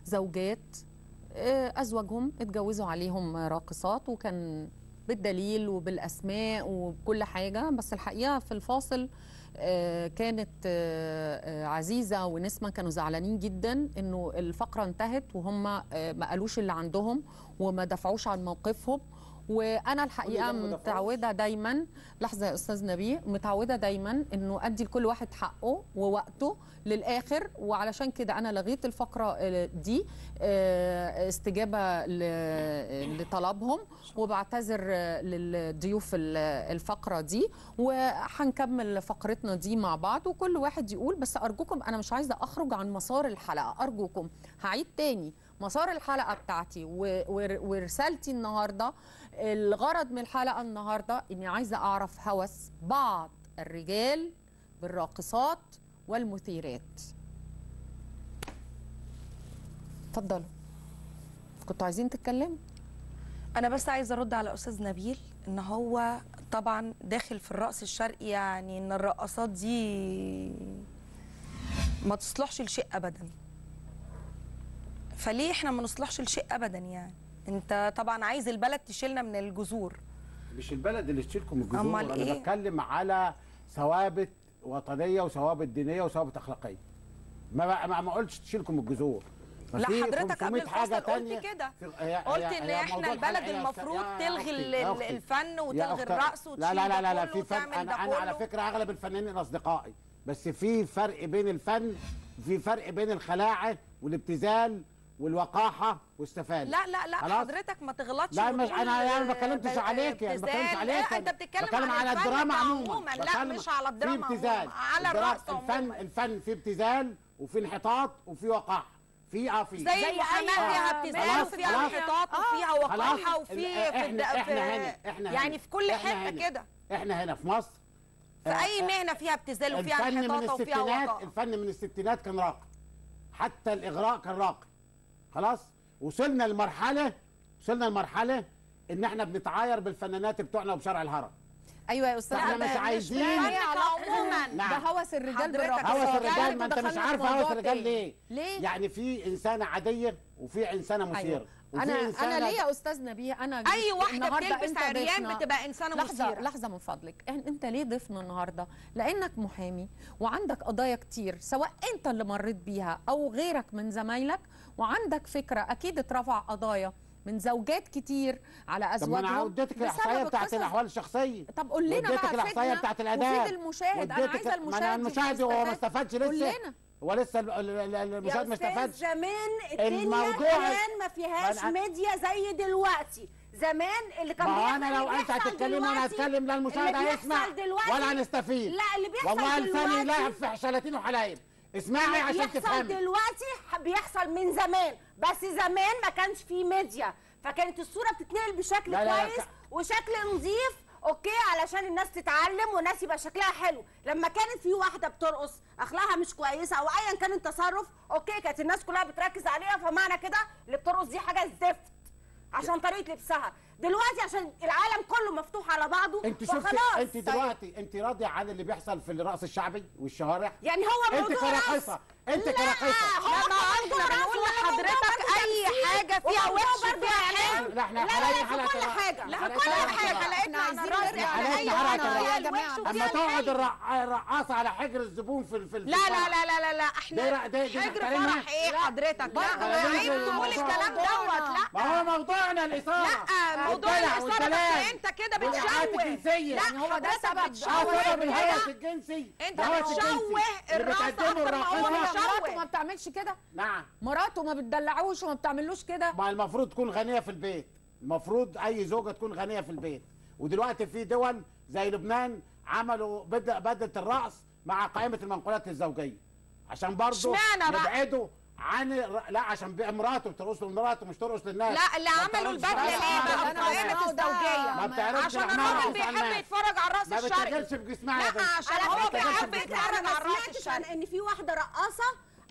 زوجات آه، ازواجهم اتجوزوا عليهم راقصات وكان بالدليل وبالاسماء وبكل حاجه بس الحقيقه في الفاصل آه، كانت آه، آه، عزيزه ونسمه كانوا زعلانين جدا انه الفقره انتهت وهم آه، ما قالوش اللي عندهم وما دفعوش عن موقفهم وانا الحقيقه ده ما دفعوش. متعوده دايما لحظه يا استاذ نبيه متعوده دايما انه ادي لكل واحد حقه ووقته للاخر وعلشان كده انا لغيت الفقره آه، دي آه، استجابه ل- لطلبهم وبعتذر آه، للضيوف ال- الفقره دي وهنكمل فقرتنا دي مع بعض وكل واحد يقول بس ارجوكم انا مش عايزه اخرج عن مسار الحلقه ارجوكم هعيد تاني مسار الحلقه بتاعتي و- ور- ورسالتي النهارده الغرض من الحلقه النهارده اني عايزه اعرف هوس بعض الرجال بالراقصات والمثيرات اتفضلوا كنتوا عايزين تتكلموا انا بس عايزه ارد على استاذ نبيل ان هو طبعا داخل في الرقص الشرقي يعني ان الرقصات دي ما تصلحش لشيء ابدا فليه احنا ما نصلحش لشيء ابدا يعني انت طبعا عايز البلد تشيلنا من الجذور مش البلد اللي تشيلكم من الجذور أمال انا إيه؟ بتكلم على ثوابت وطنيه وثوابت دينيه وثوابت اخلاقيه ما ما, ما قلتش تشيلكم من الجذور لا ففي حضرتك قبل 500 حاجة الفاصل تانية. قلت كده في- هي- قلت هي- ان هي احنا موضوع البلد الحلقة يا المفروض أختي- يا تلغي أختي- ال- يا ال- أختي. الفن يا وتلغي أختي- الرقص لا وتشيل لا لا لا, ده لا كله في فرق وتعمل انا ده انا على كله. فكره اغلب الفنانين اصدقائي بس في فرق بين الفن في فرق بين الخلاعه والابتذال والوقاحه والسفاله لا لا لا خلاص؟ حضرتك ما تغلطش لا مش وتقول انا انا ما ب- بتكلمش عليك يعني ما بتكلمش ابتذال. عليك لا انت بتتكلم بتكلم عن على الفن الدراما عموما عموما لا بتكلم- مش على في الدراما ابتذال عموما على الدرا- الرقص الفن عموما الفن في ابتذال وفي انحطاط وفي وقاحه في اه في زي الحمام فيها ابتذال خلاص، وفيها خلاص. انحطاط وفيها خلاص. وقاحه وفي ال- في الد- احنا احنا في- هنا احنا يعني هنا. في كل احنا حته هنا. كده احنا هنا في مصر في آه، اي آه، مهنه فيها ابتذال وفيها الفن من انحطاط وفيها الستينات وقاحه الفن من الستينات كان راقي حتى الاغراء كان راقي خلاص وصلنا لمرحله وصلنا لمرحله ان احنا بنتعاير بالفنانات بتوعنا وبشرع الهرم ايوه يا استاذ فاحنا ده مش مش عايزين ليه علاقة عموما. ده نعم. هوس الرجال حضرتك بالرقصات هوس الرجال يعني ما انت انتوا مش دخلنا عارف في هوس موضوع الرجال تاني. ليه ليه يعني في انسانه عاديه وفي انسانه مثيره وفي انا إنسانة- انا ليه يا استاذ نبيه انا أي جيت واحدة النهاردة بتلبس أنت عريان ضيفنا. بتبقى إنسانة لحظه مثيرة. لحظه من فضلك إن- انت ليه ضيفنا النهارده لانك محامي وعندك قضايا كتير سواء انت اللي مريت بيها او غيرك من زمايلك وعندك فكره اكيد اترفع قضايا من زوجات كتير على طب ما ازواجهم انا اديتك الاحصائيه بسبب بتاعت القصص. الاحوال الشخصيه طب قول لنا واديتك بقى الاحصائيه فدنا بتاعت الاداب وفيد المشاهد انا واديتك- عايزه ما انا المشاهد المشاهد هو ما يستفاد. استفادش قول لسه لنا هو لسه ال- ال- ال- المشاهد ما يا استفادش استاذ زمان الدنيا الموضوع- كمان ما فيهاش أنا- ميديا زي دلوقتي زمان اللي كان ما هو بيحصل انا لو اللي انت بيحصل هتتكلم وانا دلوقتي- هتكلم لا المشاهد اللي هيسمع بيحصل دلوقتي ولا هنستفيد لا اللي بيحصل والله لساني دلوقتي لاعب في شلاتين وحلايب اسمعي اللي عشان بيحصل تفهمي دلوقتي ح- بيحصل من زمان بس زمان ما كانش فيه ميديا فكانت الصوره بتتنقل بشكل لا، لا، لا، كويس ك- وشكل نظيف اوكي علشان الناس تتعلم والناس يبقى شكلها حلو لما كانت في واحده بترقص اخلاقها مش كويسه او ايا كان التصرف اوكي كانت الناس كلها بتركز عليها فمعنى كده اللي بترقص دي حاجه زفت عشان طريقه لبسها دلوقتي عشان العالم كله مفتوح على بعضه انت شفتي فخلاص. انت دلوقتي انت راضيه عن اللي بيحصل في الرقص الشعبي والشوارع يعني هو انت موضوع كراقصه انت لا، كراقصه هو لا ما موضوع احنا رقص بنقول ولا موضوع لحضرتك برضه اي تمثيل حاجه فيها وموضوع وحش برضه فيها إعلان. حلو لا احنا لا، لا، حلقة لا، في حلقة كل الرقص. حاجة. لا حلقة كل الرقص. حاجه احنا حلقتنا عن عايزين الرقص نرجع يعني حلقتنا اي حلقة حاجه الرقص. فيها يا الوحش جماعة، وفيها اما تقعد الحلو الرق- الرقاصه على حجر الزبون في في لا لا لا لا لا لا احنا ده- ده- ده حجر نحترمها. فرح ايه حضرتك لا لا، عيب ده تقول موضوع- الكلام دوت لا ما هو موضوعنا الاثاره لا موضوع والدلع الاثاره والكلام بس انت كده والإيحاءات بتشوه الجنسية. لا يعني هو ده حضرتك سبب- اه بتشوه سبب الهوس الهوس الجنسي انت الهوس بتشوه الجنسي اللي الرقص بتقدمه اكتر ما هو الراقصه مراته بيشوه ما بتعملش كده نعم مراته ما بتدلعوش وما بتعملوش كده ما المفروض تكون غنيه في البيت المفروض اي زوجه تكون غنيه في البيت ودلوقتي في دول زي لبنان عملوا بدأ بدأت الرقص مع قائمه المنقولات الزوجيه عشان برضه اشمعنى بقى؟ نبعده عن الر- لا عشان بقى مراته بترقص لمراته مش ترقص للناس لا اللي ما عملوا بتعرفش البدله بقى. ليه بقى أنا قائمه عايزة الزوجيه ما بتعرفش عشان الأعمال الراجل ولا بيحب الناس. يتفرج على الرقص ما الشرقي بتتاجرش بجسمها يا لا بنت عشان ما هو بتتاجرش بيحب بجسمها. يتفرج على ما الرقص سمعتش عن الشرقي ان في واحده رقاصه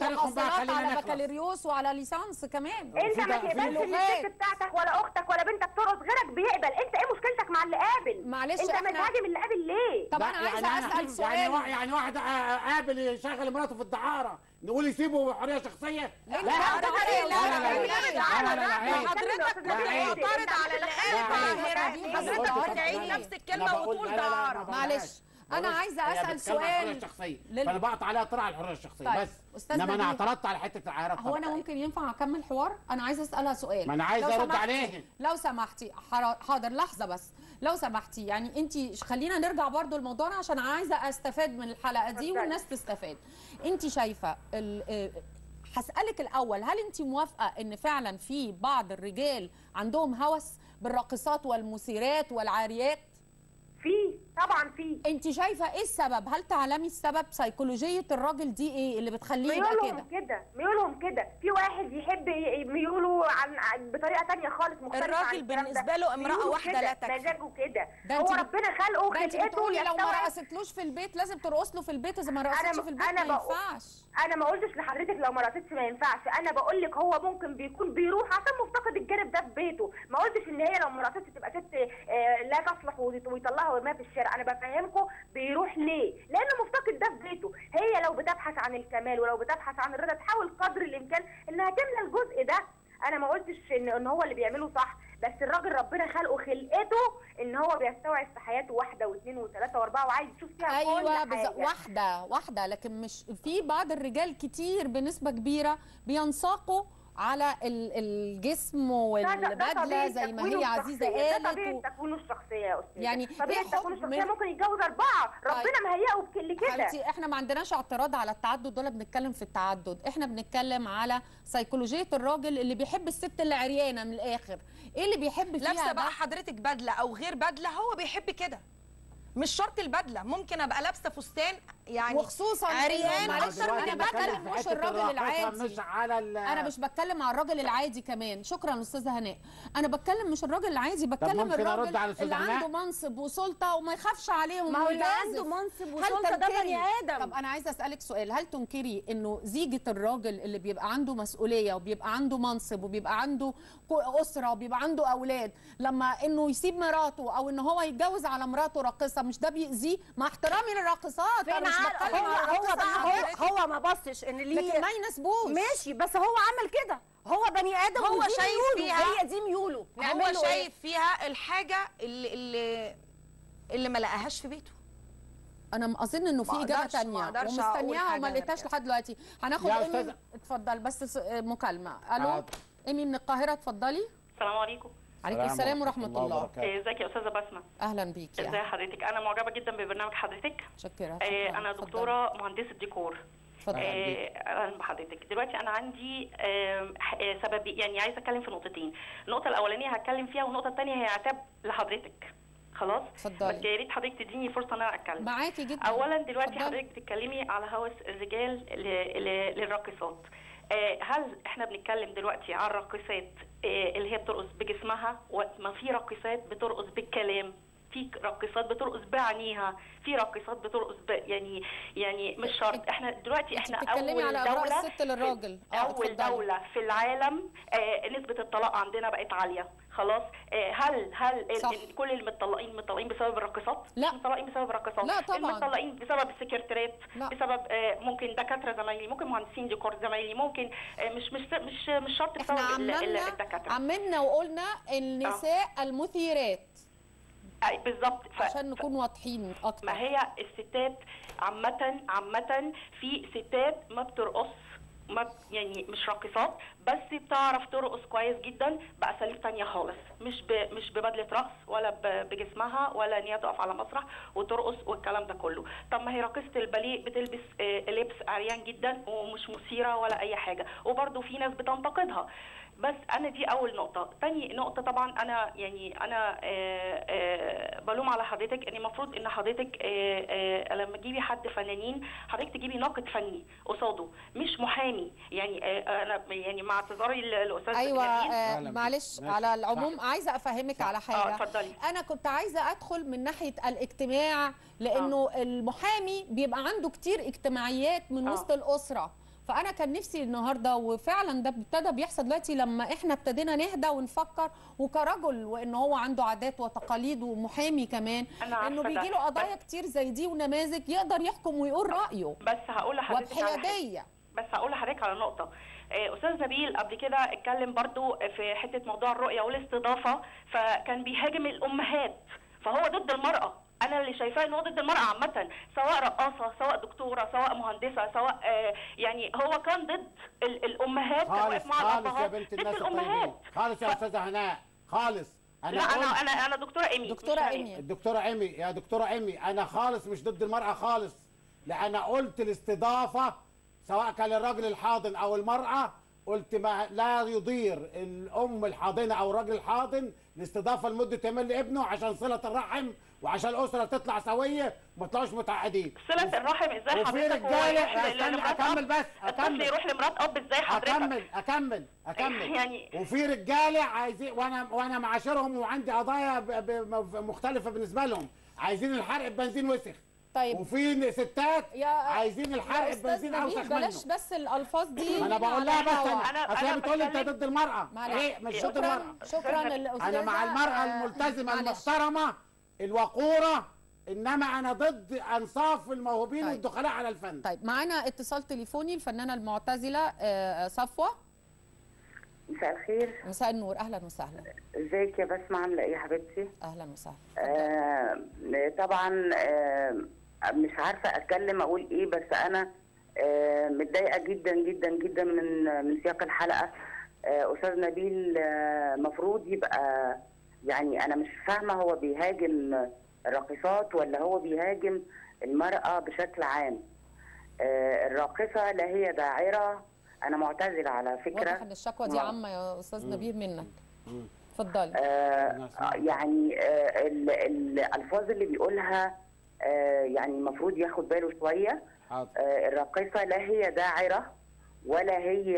تاريخهم بقى محصلات خلينا على نخلص بكالوريوس وعلى ليسانس كمان في انت ما ده- في تقبلش ان لغات. الست بتاعتك ولا اختك اختك ولا بنتك ترقص غيرك بيقبل انت ايه مشكلتك مع اللي قابل معلش انت إحنا- متهاجم اللي قابل ليه طب لا، انا عايزه يعني اسال أنا- يعني, وا- سؤال يعني واحد آه، قابل يشغل مراته في الدعاره نقول يسيبه حريه شخصيه لا لا، لا لا، لا لا لا لا، لا لا، لا لا لا عيب. حضرتك لا، عيب. معترض على اللي لا، قال عيب. طاهره أنا حضرتك قلت هتعيد طبعاً. نفس أنا الكلمه بقول- وتقول لا، لا، لا، دعاره ما معلش بقولهاش. انا بقولش. عايزه هي اسال بتتكلم عن الحريه سؤال الشخصيه لل- فانا بقطع عليها طلع الحريه الشخصيه طيب، بس أستاذ انما انا نبيل. اعترضت على حته العيارات هو انا ممكن ينفع اكمل حوار انا عايزه اسالها سؤال ما أنا عايز لو أرد سمحتي- عليه. لو سمحتي حرا- حاضر لحظه بس لو سمحتي يعني انت خلينا نرجع برضو لموضوعنا عشان عايزه استفاد من الحلقه دي والناس تستفاد انت شايفه ال- آه، هسالك الاول هل انت موافقه ان فعلا في بعض الرجال عندهم هوس بالراقصات والمثيرات والعاريات في طبعا في انت شايفه ايه السبب هل تعلمي السبب سيكولوجيه الراجل دي ايه اللي بتخليه يبقى كده ميولهم كده ميولهم كده في واحد يحب ي- ميوله عن عن- بطريقه تانية خالص مختلفه الراجل عن الكلام ده. بالنسبة له امرأة ميوله واحدة كده، لا تكفي. مزاجه كده ده هو انت بت- ربنا خلقه ده انت خلقته بتقولي لو ما يستوعب- رقصتلوش في البيت لازم ترقص له في البيت اذا ما رقصتش انا في البيت انا ما بقول ينفعش انا ما قلتش لحضرتك لو ما رقصتش ما ينفعش انا بقول لك هو ممكن بيكون بيروح عشان مفتقد الجانب ده في بيته ما قلتش ان هي لو ما رقصتش تبقى ست آه، لا تصلح ويط- ويطلعها ويرميها في الشارع انا بفهمكم بيروح ليه لانه مفتقد ده في بيته هي لو بتبحث عن الكمال ولو بتبحث عن الرضا تحاول قدر الامكان انها تملى الجزء ده انا ما قلتش ان ان هو اللي بيعمله صح بس الراجل ربنا خلقه خلقته ان هو بيستوعب في حياته واحده واثنين وثلاثه واربعه وعايز يشوف فيها كل ايوه بز... حاجه واحده واحده لكن مش في بعض الرجال كتير بنسبه كبيره بينساقوا على ال- الجسم ده- ده- ده والبدله طبيعي زي ما تكوينه هي عزيزه الشخصية، ده قالت طبيعي و... تكوينه الشخصيه يا استاذ يعني طبيعي إيه تكوينه حكم الشخصيه ممكن يتجوز اربعه ربنا مهيئه بكل كده حبيبتي احنا ما عندناش اعتراض على التعدد ولا بنتكلم في التعدد احنا بنتكلم على سيكولوجيه الراجل اللي بيحب الست اللي عريانه من الاخر ايه اللي بيحب فيها لابسه ده؟ بقى حضرتك بدله او غير بدله هو بيحب كده مش شرط البدله ممكن ابقى لابسه فستان يعني وخصوصا عريان معلش، اكتر من انا البدله بتكلم مش الراجل العادي مش على ال- انا مش بتكلم على الراجل العادي كمان شكرا استاذه هناء انا بتكلم مش الراجل العادي بتكلم ممكن أرد الراجل على أستاذة اللي هناء؟ عنده منصب وسلطه وما يخافش عليهم ما هو اللي ويجازف. عنده منصب هل وسلطة ده تنكري- بني آدم. طب انا عايزه اسالك سؤال هل تنكري انه زيجه الراجل اللي بيبقى عنده مسؤوليه وبيبقى عنده منصب وبيبقى عنده كو- اسره وبيبقى عنده اولاد لما انه يسيب مراته او ان هو يتجوز على مراته راقصه مش ده بيأذيه مع احترامي للراقصات فين انا مش عارف- بتكلم هو على هو الراقصة بقى العادية. هو, هو ما بصش ان ليه لكن ما يناسبوش ماشي بس هو عمل كده هو بني ادم هو ودي شايف ميوله، فيها هي دي ميوله هو نعمل له إيه؟ شايف فيها الحاجه اللي اللي اللي ما لقاهاش في بيته انا اظن انه في ما اجابه أقدرش- ما تانية أقدرش أقول ومستنياها حاجة وما غير لقيتهاش كده. لحد دلوقتي هناخد يا ايمي أستاذة. اتفضل بس س- مكالمه الو حاضر. ايمي من القاهره اتفضلي السلام عليكم عليكم السلام ورحمه الله إيه، ازيك يا استاذه بسمه اهلا بيكي ازي حضرتك انا معجبه جدا ببرنامج حضرتك شكرا آه، انا دكتوره مهندسه ديكور اتفضل. آه، اهلا بحضرتك دلوقتي انا عندي آم، ح- آه، سبب يعني عايزه اتكلم في نقطتين النقطه الاولانيه هتكلم فيها والنقطه الثانيه هي عتاب لحضرتك خلاص اتفضلي. بس يا ريت حضرتك تديني فرصه ان انا اتكلم معاكي جدا اولا دلوقتي اتفضلي. حضرتك بتتكلمي على هوس الرجال ل- ل- للراقصات آه، هل احنا بنتكلم دلوقتي عن راقصات آه، اللي هي بترقص بجسمها وما في راقصات بترقص بالكلام في راقصات بترقص بعينيها في راقصات بترقص ب... يعني يعني مش شرط احنا دلوقتي احنا بتتكلمي اول على اراء دوله الست للراجل اه اول اتفضلي. دوله في العالم آه، نسبه الطلاق عندنا بقت عاليه خلاص آه، هل هل ال- صح. ال- كل المتطلقين متطلقين بسبب الراقصات لا. مش متطلقين بسبب الراقصات لا طبعاً. المتطلقين بسبب السكرتيرات لا. بسبب آه، ممكن دكاتره زمايلي ممكن مهندسين ديكور زمايلي ممكن آه، مش مش مش مش شرط بسبب احنا ال- ال- عملنا الدكاتره عملنا وقلنا النساء المثيرات أي بالظبط ف... عشان نكون واضحين اكتر ما هي الستات عامة عامة في ستات ما بترقص ما ب- يعني مش راقصات بس بتعرف ترقص كويس جدا بأساليب تانية خالص مش ب... مش ببدلة رقص ولا ب... بجسمها ولا ان هي تقف على مسرح وترقص والكلام ده كله طب ما هي راقصة الباليه بتلبس آه، لبس عريان جدا ومش مثيرة ولا أي حاجة وبرضه في ناس بتنتقدها بس انا دي اول نقطه تاني نقطه طبعا انا يعني انا آه، آه، بلوم على حضرتك ان المفروض ان حضرتك آه، آه، لما تجيبي حد فنانين حضرتك تجيبي ناقد فني قصاده مش محامي يعني آه، انا يعني مع اعتذاري للاستاذ ايوه جميل. آه معلش على العموم عايزه افهمك على حاجه اه اتفضلي انا كنت عايزه ادخل من ناحيه الاجتماع لانه المحامي بيبقى عنده كتير اجتماعيات من وسط الاسره فانا كان نفسي النهارده وفعلا ده ابتدى بيحصل دلوقتي لما احنا ابتدينا نهدى ونفكر وكرجل وان هو عنده عادات وتقاليد ومحامي كمان أنا عارفة انه ده. بيجي له قضايا كتير زي دي ونماذج يقدر يحكم ويقول رايه بس هقول لحضرتك على حاجة. وبحياديه بس هقول لحضرتك على نقطة آه، أستاذ نبيل قبل كده اتكلم برضو في حتة موضوع الرؤية والاستضافة فكان بيهاجم الأمهات فهو ضد المرأة أنا اللي شايفاه إن هو ضد المرأة عامة سواء رقاصة سواء دكتورة سواء مهندسة سواء آه، يعني هو كان ضد ال- الأمهات كان خالص واقف مع خالص يا الأبهات بنت ضد الناس الأمهات الطيبين خالص يا استاذه هناء خالص انا لا أنا قلت- أنا أنا دكتورة إيمي دكتورة مش إيمي. الدكتوره ايمي يا دكتوره ايمي انا خالص مش ضد المراه خالص لان قلت الاستضافه سواء كان الراجل الحاضن او المراه قلت ما لا يضير الام الحاضنه او الراجل الحاضن الاستضافه لمده يومين لابنه عشان صله الرحم وعشان الاسره تطلع سويه وما يطلعوش متعقدين صلة الرحم ازاي وفي حضرتك رجاله يروح ل- استنى لمرات اكمل أب؟ بس الطفل اكمل يروح لمرات اب ازاي حضرتك اكمل اكمل اكمل يعني- وفي رجاله عايزين وانا وانا معاشرهم وعندي قضايا ب- ب- مختلفه بالنسبه لهم عايزين الحرق ببنزين وسخ طيب وفي ستات يا عايزين الحرق يا أستاذ ببنزين نبيل اوسخ بلاش منه بس الالفاظ دي ما انا بقول على لها بس الهوا. انا اصل هي بتقول لي انت ضد المراه معلش. ايه مش ضد شكراً- المراه شكراً الأستاذة، انا مع المراه آه، الملتزمه معلش. المحترمه الوقوره انما انا ضد انصاف الموهوبين طيب. والدخلاء على الفن طيب معانا اتصال تليفوني الفنانه المعتزله آه، صفوه مساء الخير مساء النور اهلا وسهلا ازيك يا بسمة عاملة ايه يا حبيبتي؟ اهلا وسهلا آه طبعا آه مش عارفة اتكلم اقول ايه بس انا آه متضايقة جدا جدا جدا من من سياق الحلقة آه استاذ نبيل آه مفروض يبقى يعني انا مش فاهمة هو بيهاجم الراقصات ولا هو بيهاجم المرأة بشكل عام آه الراقصة لا هي داعرة انا معتزلة على فكرة واضح ان الشكوى دي ما- عامه يا استاذ نبيل منك اتفضلي آه يعني آه ال- الالفاظ اللي بيقولها آه يعني المفروض ياخد باله شويه آه الراقصه لا هي داعره ولا هي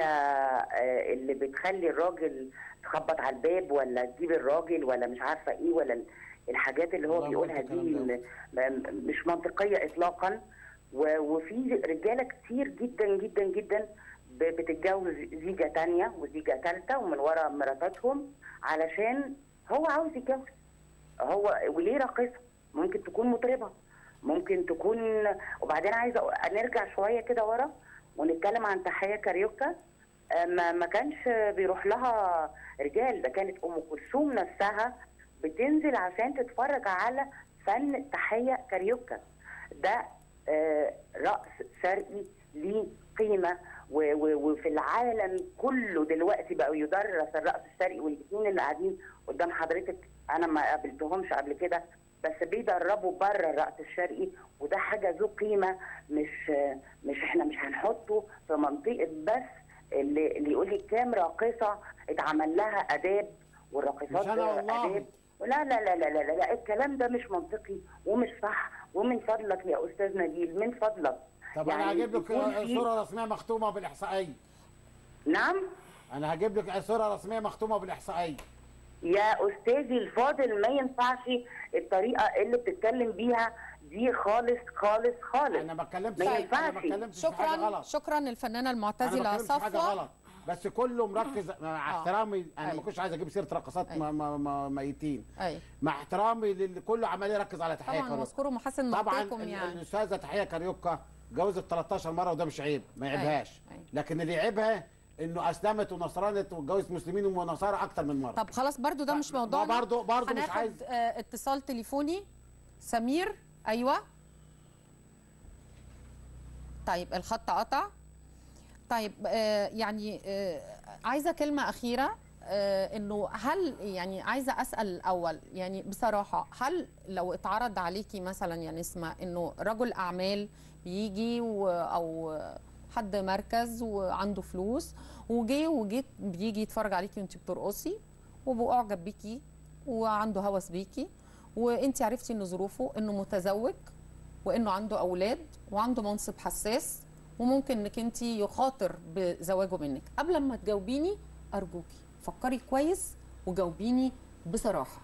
آه اللي بتخلي الراجل تخبط على الباب ولا تجيب الراجل ولا مش عارفه ايه ولا ال- الحاجات اللي هو والله ما بيقولها قلت دي الكلام ده. م- م- مش منطقيه اطلاقا و- وفي رجاله كتير جدا جدا جدا ب- بتتجوز زيجه تانية وزيجه ثالثه ومن ورا مراتاتهم علشان هو عاوز يتجوز هو وليه راقصه ممكن تكون مطربه ممكن تكون وبعدين عايزه أ- نرجع شويه كده ورا ونتكلم عن تحيه كاريوكا آه، ما ما كانش بيروح لها رجال ده كانت ام كلثوم نفسها بتنزل عشان تتفرج على فن تحيه كاريوكا ده آه، رقص شرقي ليه قيمه و- و- وفي العالم كله دلوقتي بقوا يدرس الرقص الشرقي والاثنين اللي قاعدين قدام حضرتك انا ما قابلتهمش قبل كده بس بيدربوا بره الرقص الشرقي وده حاجه ذو قيمه مش مش احنا مش هنحطه في منطقه بس اللي اللي يقول لي كام راقصه اتعمل لها اداب والراقصات مش أنا والله. اداب لا لا لا لا لا لا, لا الكلام ده مش منطقي ومش صح ومن فضلك يا استاذ نبيل من فضلك طب انا هجيب لك يكون في- صوره رسميه مختومه بالاحصائيه نعم انا هجيب لك صوره رسميه مختومه بالاحصائيه يا استاذي الفاضل ما ينفعش الطريقه اللي بتتكلم بيها دي خالص خالص خالص انا ما اتكلمتش ما انا ما ينفعش اتكلمتش في حاجه شكرا غلط شكرا الفنانه انا المعتزله ما اتكلمتش في حاجه صفوه غلط بس كله مركز مع آه. احترامي انا أيوة. ما كنتش عايز اجيب سيره رقصات أيوة. م- م- م- ميتين ايوه مع احترامي للي كله عمال يركز على تحيه طبعا كاريوكا واذكروا محاسن طبعا نقطتكم ال- يعني الاستاذه تحيه كاريوكا جوزت 13 مره وده مش عيب ما أيوة. يعيبهاش أيوة. لكن اللي يعيبها انه اسلمت ونصرانت واتجوزت مسلمين ونصارى اكتر من مره طب خلاص برضو ده مش موضوعنا برضو- برضو مش هناخد عايز- آه، اتصال تليفوني سمير ايوه طيب الخط قطع طيب آه، يعني آه، عايزه كلمه اخيره آه، انه هل يعني عايزه اسال الاول يعني بصراحه هل لو اتعرض عليكي مثلا يا نسمه انه رجل اعمال بيجي و- او حد مركز وعنده فلوس وجي وجيت بيجي يتفرج عليكي وانت بترقصي وبأعجب بيكي وعنده هوس بيكي وانت عرفتي ان ظروفه انه متزوج وانه عنده اولاد وعنده منصب حساس وممكن انك انت يخاطر بزواجه منك قبل ما تجاوبيني ارجوكي فكري كويس وجاوبيني بصراحه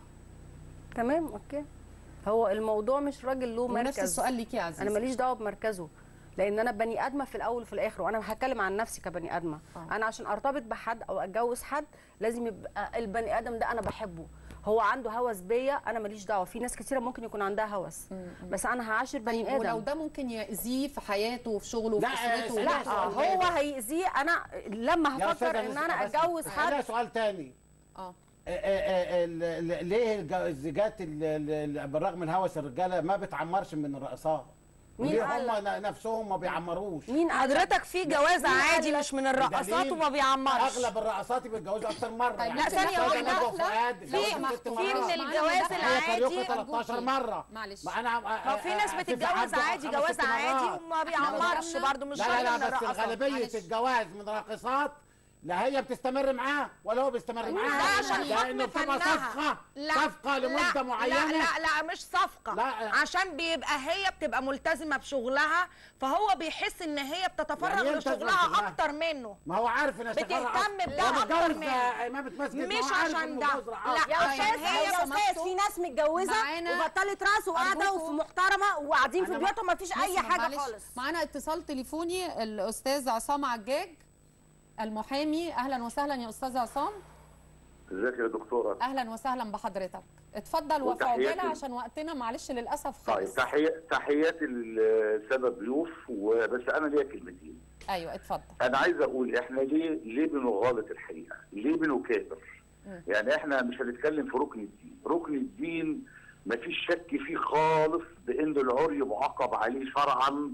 تمام اوكي هو الموضوع مش راجل له ونفس مركز السؤال ليكي يا عزيزي. انا ماليش دعوه بمركزه لان انا بني ادمه في الاول وفي الاخر وانا هتكلم عن نفسي كبني ادمه انا عشان ارتبط بحد او اتجوز حد لازم يبقى البني ادم ده انا بحبه هو عنده هوس بيا انا ماليش دعوه في ناس كتيره ممكن يكون عندها هوس بس انا هعاشر بني ادم ولو ده ممكن يأذيه في حياته وفي شغله وفي لا، اسرته لا، لا هو هيأذيه انا لما يا هفكر أستاذة ان نسمة انا بس. اتجوز لا حد سؤال تاني اه آه، آه، ال- ال- ليه الج- الزيجات ال- ال- ال- بالرغم من هوس الرجاله ما بتعمرش من الرقصات مين وليه قال هم ن- نفسهم ما بيعمروش مين قال حضرتك في جواز عادي مش من الرقصات بدليل وما بيعمرش اغلب الرقصات بيتجوزوا اكتر مره طيب، يعني لا، ثانية الأستاذة واحدة. نجوى فؤاد في- اتجوزت ست في مرات. من الجواز هي العادي كاريوكي 13 مره معلش ما انا ما في ناس بتتجوز عادي جواز عادي وما بيعمرش برضه مش لا شرط لا من لا بس الرقصات الغالبيه معلش. الجواز من راقصات لا هي بتستمر معاه ولا هو بيستمر معاه ده عشان لانه حكم بتبقى فنها صفقه لا صفقه لمده لا معينه لا لا لا مش صفقه لا. عشان بيبقى هي بتبقى ملتزمه بشغلها فهو بيحس ان هي بتتفرغ يعني إيه يلتزم لشغلها بشغلها؟ اكتر منه ما هو عارف انها بتهتم بده هو اكتر متجوز منه امامه مسجد ما مش هو عارف عشان إنه ده متجوز رقاصة. لا يا عشان استاذ هي يا استاذ في ناس متجوزه معانا- وبطلت راس وقاعده أرجوكم. وفي محترمه وقاعدين في أنا بيوتهم ما فيش اي نسمع، حاجه معلش. خالص معانا اتصال تليفوني الاستاذ عصام عجاج المحامي اهلا وسهلا يا استاذ عصام ازيك يا دكتوره اهلا وسهلا بحضرتك اتفضل وفي وتحياتي. عجاله عشان وقتنا معلش للاسف طيب خلص تحية تحياتي للساده الضيوف وبس انا ليا كلمتين ايوه اتفضل انا عايز اقول احنا ليه ليه بنغالط الحقيقه؟ ليه بنكابر؟ مم. يعني احنا مش هنتكلم في ركن الدين، ركن الدين مفيش شك فيه خالص بان العري معاقب عليه شرعا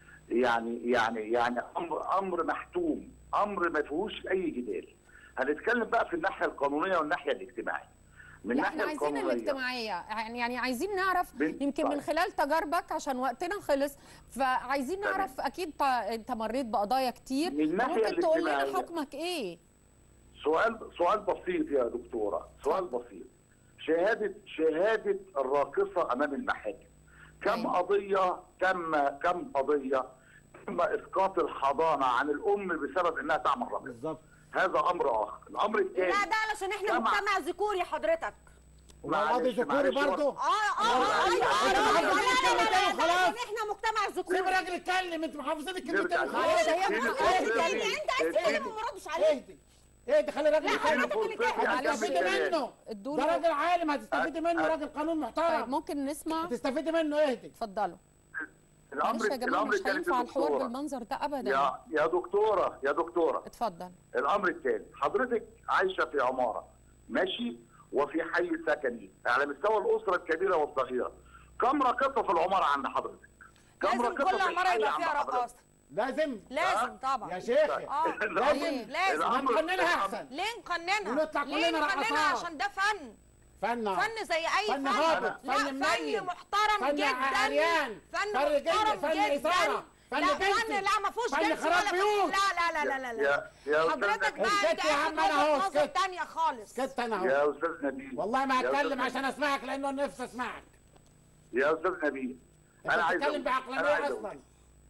يعني يعني يعني امر امر محتوم، امر ما فيهوش اي جدال. هنتكلم بقى في الناحيه القانونيه والناحيه الاجتماعيه. من لا احنا الناحيه عايزين القانونيه الاجتماعيه يعني يعني عايزين نعرف بن- يمكن من طيب. خلال تجاربك عشان وقتنا خلص فعايزين تمام. نعرف اكيد ط- انت مريت بقضايا كتير من الناحية ممكن تقول لنا الاجتماعية. حكمك ايه سؤال سؤال بسيط يا دكتوره سؤال بسيط شهاده شهاده الراقصه امام المحاكم كم قضيه تم كم قضيه تم اسقاط الحضانه عن الام بسبب انها تعمل راقصه بالظبط هذا امر اخر الامر الثاني لا ده علشان احنا سمع. مجتمع ذكوري حضرتك والقاضي ذكوري برضه اه اه اه ايوه انت ايوه محافظين لا لا لا الكلمتين لا وخلاص عشان احنا مجتمع ذكوري سيب الراجل يتكلم انت محافظين الكلمتين نرجع وخلاص معلش، هي اديني ممكن فرصة تتكلم اديني- انت عايز تتكلم وما ردش عليك اهدي اهدي خلي الراجل لا، يتكلم حضرتك اللي كده. هتستفيدي منه ادوا ده له- راجل عالم هتستفيدي منه راجل قانون طيب محترم ممكن نسمع هتستفيدي منه اهدي اتفضلوا الامر معلش يا جماعه الامر مش الثاني هينفع الحوار دكتوره بالمنظر ده ابدا يا يا دكتوره يا دكتوره اتفضل الامر الثاني حضرتك عايشه في عماره ماشي وفي حي سكني على مستوى الاسره الكبيره والصغيره كم راقصه في العماره عند حضرتك كم لازم راقصه كل في عماره الحي يبقى عند فيها حضرتك؟ رقاصه لازم لازم طبعا يا شيخ اه لازم لازم ما نقننها احسن ليه نقننها ونطلع ليه كلنا نقننها رقصات. عشان ده فن فن فن زي اي فن فن هابط لا فن فن منيل محترم فن جدا عريان فن فن جد محترم فن جدا إثارة فن لا جنسي فن لا ما فيهوش فن جنس خراب ولا بيوت. لا لا لا لا لا يا يا حضرتك استاذ بقى نبيل انت اسكت يا قاعد عم انا اهو وجهة نظر اسكت تانية خالص اسكت انا اهو يا استاذ نبيل والله ما يا أستاذ هتكلم نبيل. عشان اسمعك لانه نفسي اسمعك يا استاذ نبيل انت انا عايز بتتكلم أقول- أنا بعقلانيه عايز أقول. اصلا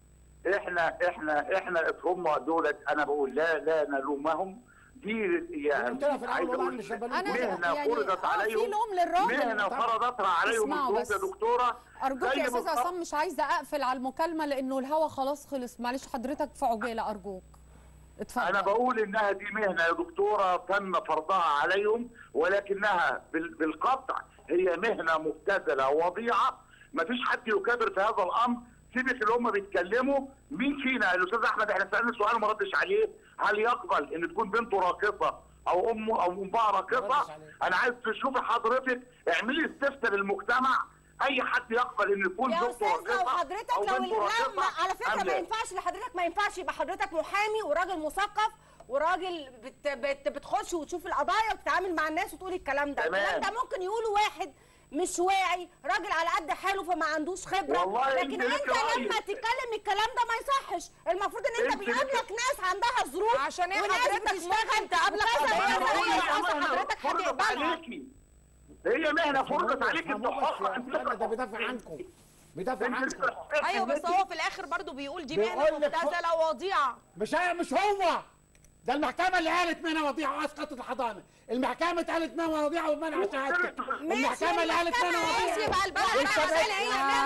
احنا احنا احنا هم دولت انا بقول لا لا نلومهم دي يعني قلت لها في عايز الاول والله أقول مش بلوم. مهنه يعني فرضت آه، في عليهم لوم للراجل. مهنه فرضتها عليهم اسمعوا الظروف بس. يا دكتوره ارجوك زي يا استاذ بالظبط. عصام مش عايزه اقفل على المكالمه لانه الهوا خلاص خلص معلش حضرتك في عجاله ارجوك اتفضل انا بقول انها دي مهنه يا دكتوره تم فرضها عليهم ولكنها بال- بالقطع هي مهنه مبتذله وضيعه مفيش حد يكابر في هذا الامر سيبك اللي هم بيتكلموا مين فينا الاستاذ احمد احنا سالنا سؤال وما ردش عليه هل يقبل ان تكون بنته راقصه او امه او امها راقصه انا عايز تشوفي حضرتك اعملي استفتاء للمجتمع اي حد يقبل ان يكون يا بنته استاذ لو راقصه حضرتك او لو بنته لا راقصه ما- على فكره أم ما لا؟ ينفعش لحضرتك ما ينفعش يبقى حضرتك محامي وراجل مثقف وراجل بت بت بتخش وتشوف القضايا وتتعامل مع الناس وتقول الكلام ده تمام. الكلام ده ممكن يقوله واحد مش واعي راجل على قد حاله فما عندوش خبره والله لكن أنت لك انت رأيك. لما تتكلم الكلام ده ما يصحش المفروض ان انت أنت لك- بيقابلك ناس عندها ظروف عشان ايه وناس حضرتك بتشتغل ممكن تقابلك وكذا قضية وكذا زي وكذا. أصل حضرتك فرضت هتقبلها عليكي هي مهنه فرضت عليكي افهموا بس بتحقق يا أخوانا، ده بيدافع عنكم بيدافع عنكم ايوه بس هو في الاخر برضو بيقول دي بيقول مهنه لك فوق- مبتذله ووضيعه مش أنا مش هو ده المحكمه اللي قالت منى وضيعه واسقطت الحضانه المحكمه قالت منى وضيعه ومنع شهادتك المحكمه اللي قالت منى وضيعه يبقى البلد والشباب-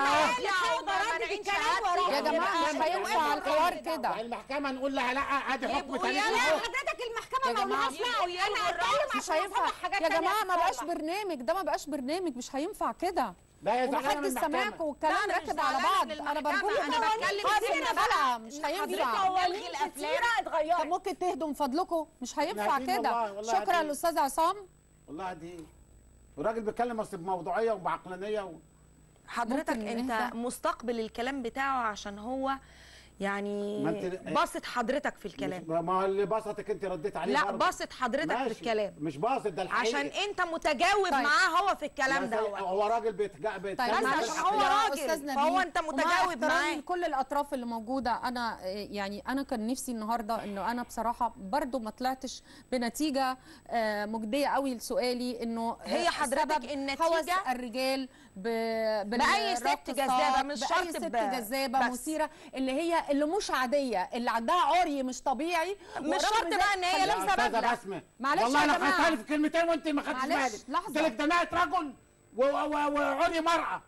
يا جماعه مش هينفع الحوار كده المحكمه نقول لها لا ادي حكم يا تاريخي لا أهو. حضرتك يا المحكمه جماعة مولوش لا انا هتكلم مش عشان هينفع أصلح حاجات يا تانية جماعه ما بقاش خالص. برنامج ده ما بقاش برنامج مش هينفع كده لا يا زعلانة ومحدش من سامعكم المحكمة. والكلام لا، أنا مش راكب على زعلانة بعض من انا المحكمة، برجو أنا بتكلم خلاص كتير يا بقى. بلا مش إن هينفع حضرتك قوانين كتيرة اتغيرت. طب ممكن تهدوا من فضلكم مش هينفع قاعدين كده والله- والله شكرا قاعدين. الاستاذ عصام والله دي الراجل بيتكلم بس بموضوعيه وبعقلانيه و... حضرتك ممكن انت نهدى؟ مستقبل الكلام بتاعه عشان هو يعني ما انت- باصت حضرتك في الكلام مش- ما هو اللي بسطك انت رديت عليه لا برضه. باصت حضرتك في ماشي. الكلام مش باصت ده الحقيقي عشان انت متجاوب طيب. معاه هو في الكلام يا ده سيد- هو راجل بيتجا طيب بيتكلم بس معلش عشان هو يا راجل، أستاذ نبيل، فهو أنت ومع متجاوب احترامي معاه. لكل الاطراف اللي موجوده انا آه، يعني انا كان نفسي النهارده انه انا بصراحه برضو ما طلعتش بنتيجه آه، مجديه قوي لسؤالي انه آه، هي حضرتك السبب النتيجة هوس الرجال ب... بأي ست بالراقصات، جذابة، مش بأي شرط ست ب- جذابه بس. مثيره اللي هي اللي مش عاديه اللي عندها عري مش طبيعي مش ورغم شرط ذلك- بقى إن هي خلي- لابسة يا استاذه بدلة. بسمه معلش والله يا انا جماعة. خدتها لي في كلمتين وانت ما خدتش معلش، بالك لحظة. قلت لك ده نهايه رجل و- و- وعري مرأة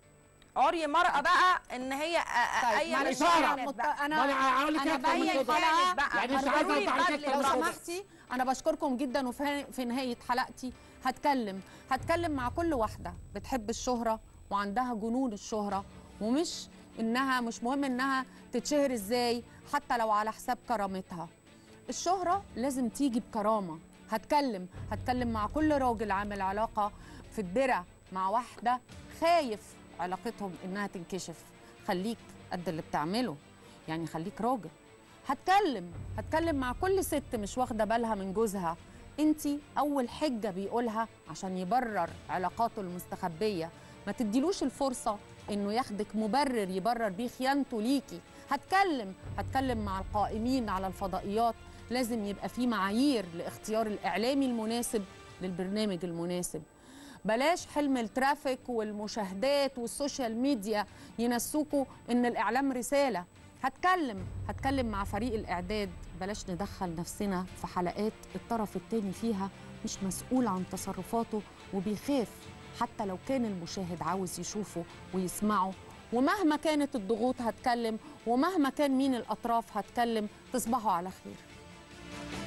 عري مرأة بقى ان هي طيب، اي معلش إثارة. انا كانت بقى. انا ما أنا هقول لك انا أكتر من بين كده. حلقه بقى. يعني مش ضروري عايزه اوضح بدلة لك لو أكتر من كده. سمحتي انا بشكركم جدا وفي في نهايه حلقتي هتكلم هتكلم مع كل واحده بتحب الشهره وعندها جنون الشهره ومش انها مش مهم انها تتشهر ازاي حتى لو على حساب كرامتها الشهره لازم تيجي بكرامه هتكلم هتكلم مع كل راجل عامل علاقه في الدرع مع واحده خايف علاقتهم انها تنكشف خليك قد اللي بتعمله يعني خليك راجل هتكلم هتكلم مع كل ست مش واخده بالها من جوزها انت اول حجه بيقولها عشان يبرر علاقاته المستخبيه ما تديلوش الفرصه انه ياخدك مبرر يبرر بيه خيانته ليكي هتكلم هتكلم مع القائمين على الفضائيات لازم يبقى في معايير لاختيار الاعلامي المناسب للبرنامج المناسب بلاش حلم الترافيك والمشاهدات والسوشيال ميديا ينسوكوا ان الاعلام رساله هتكلم هتكلم مع فريق الاعداد بلاش ندخل نفسنا في حلقات الطرف التاني فيها مش مسؤول عن تصرفاته وبيخاف حتى لو كان المشاهد عاوز يشوفه ويسمعه ومهما كانت الضغوط هتكلم ومهما كان مين الاطراف هتكلم تصبحوا على خير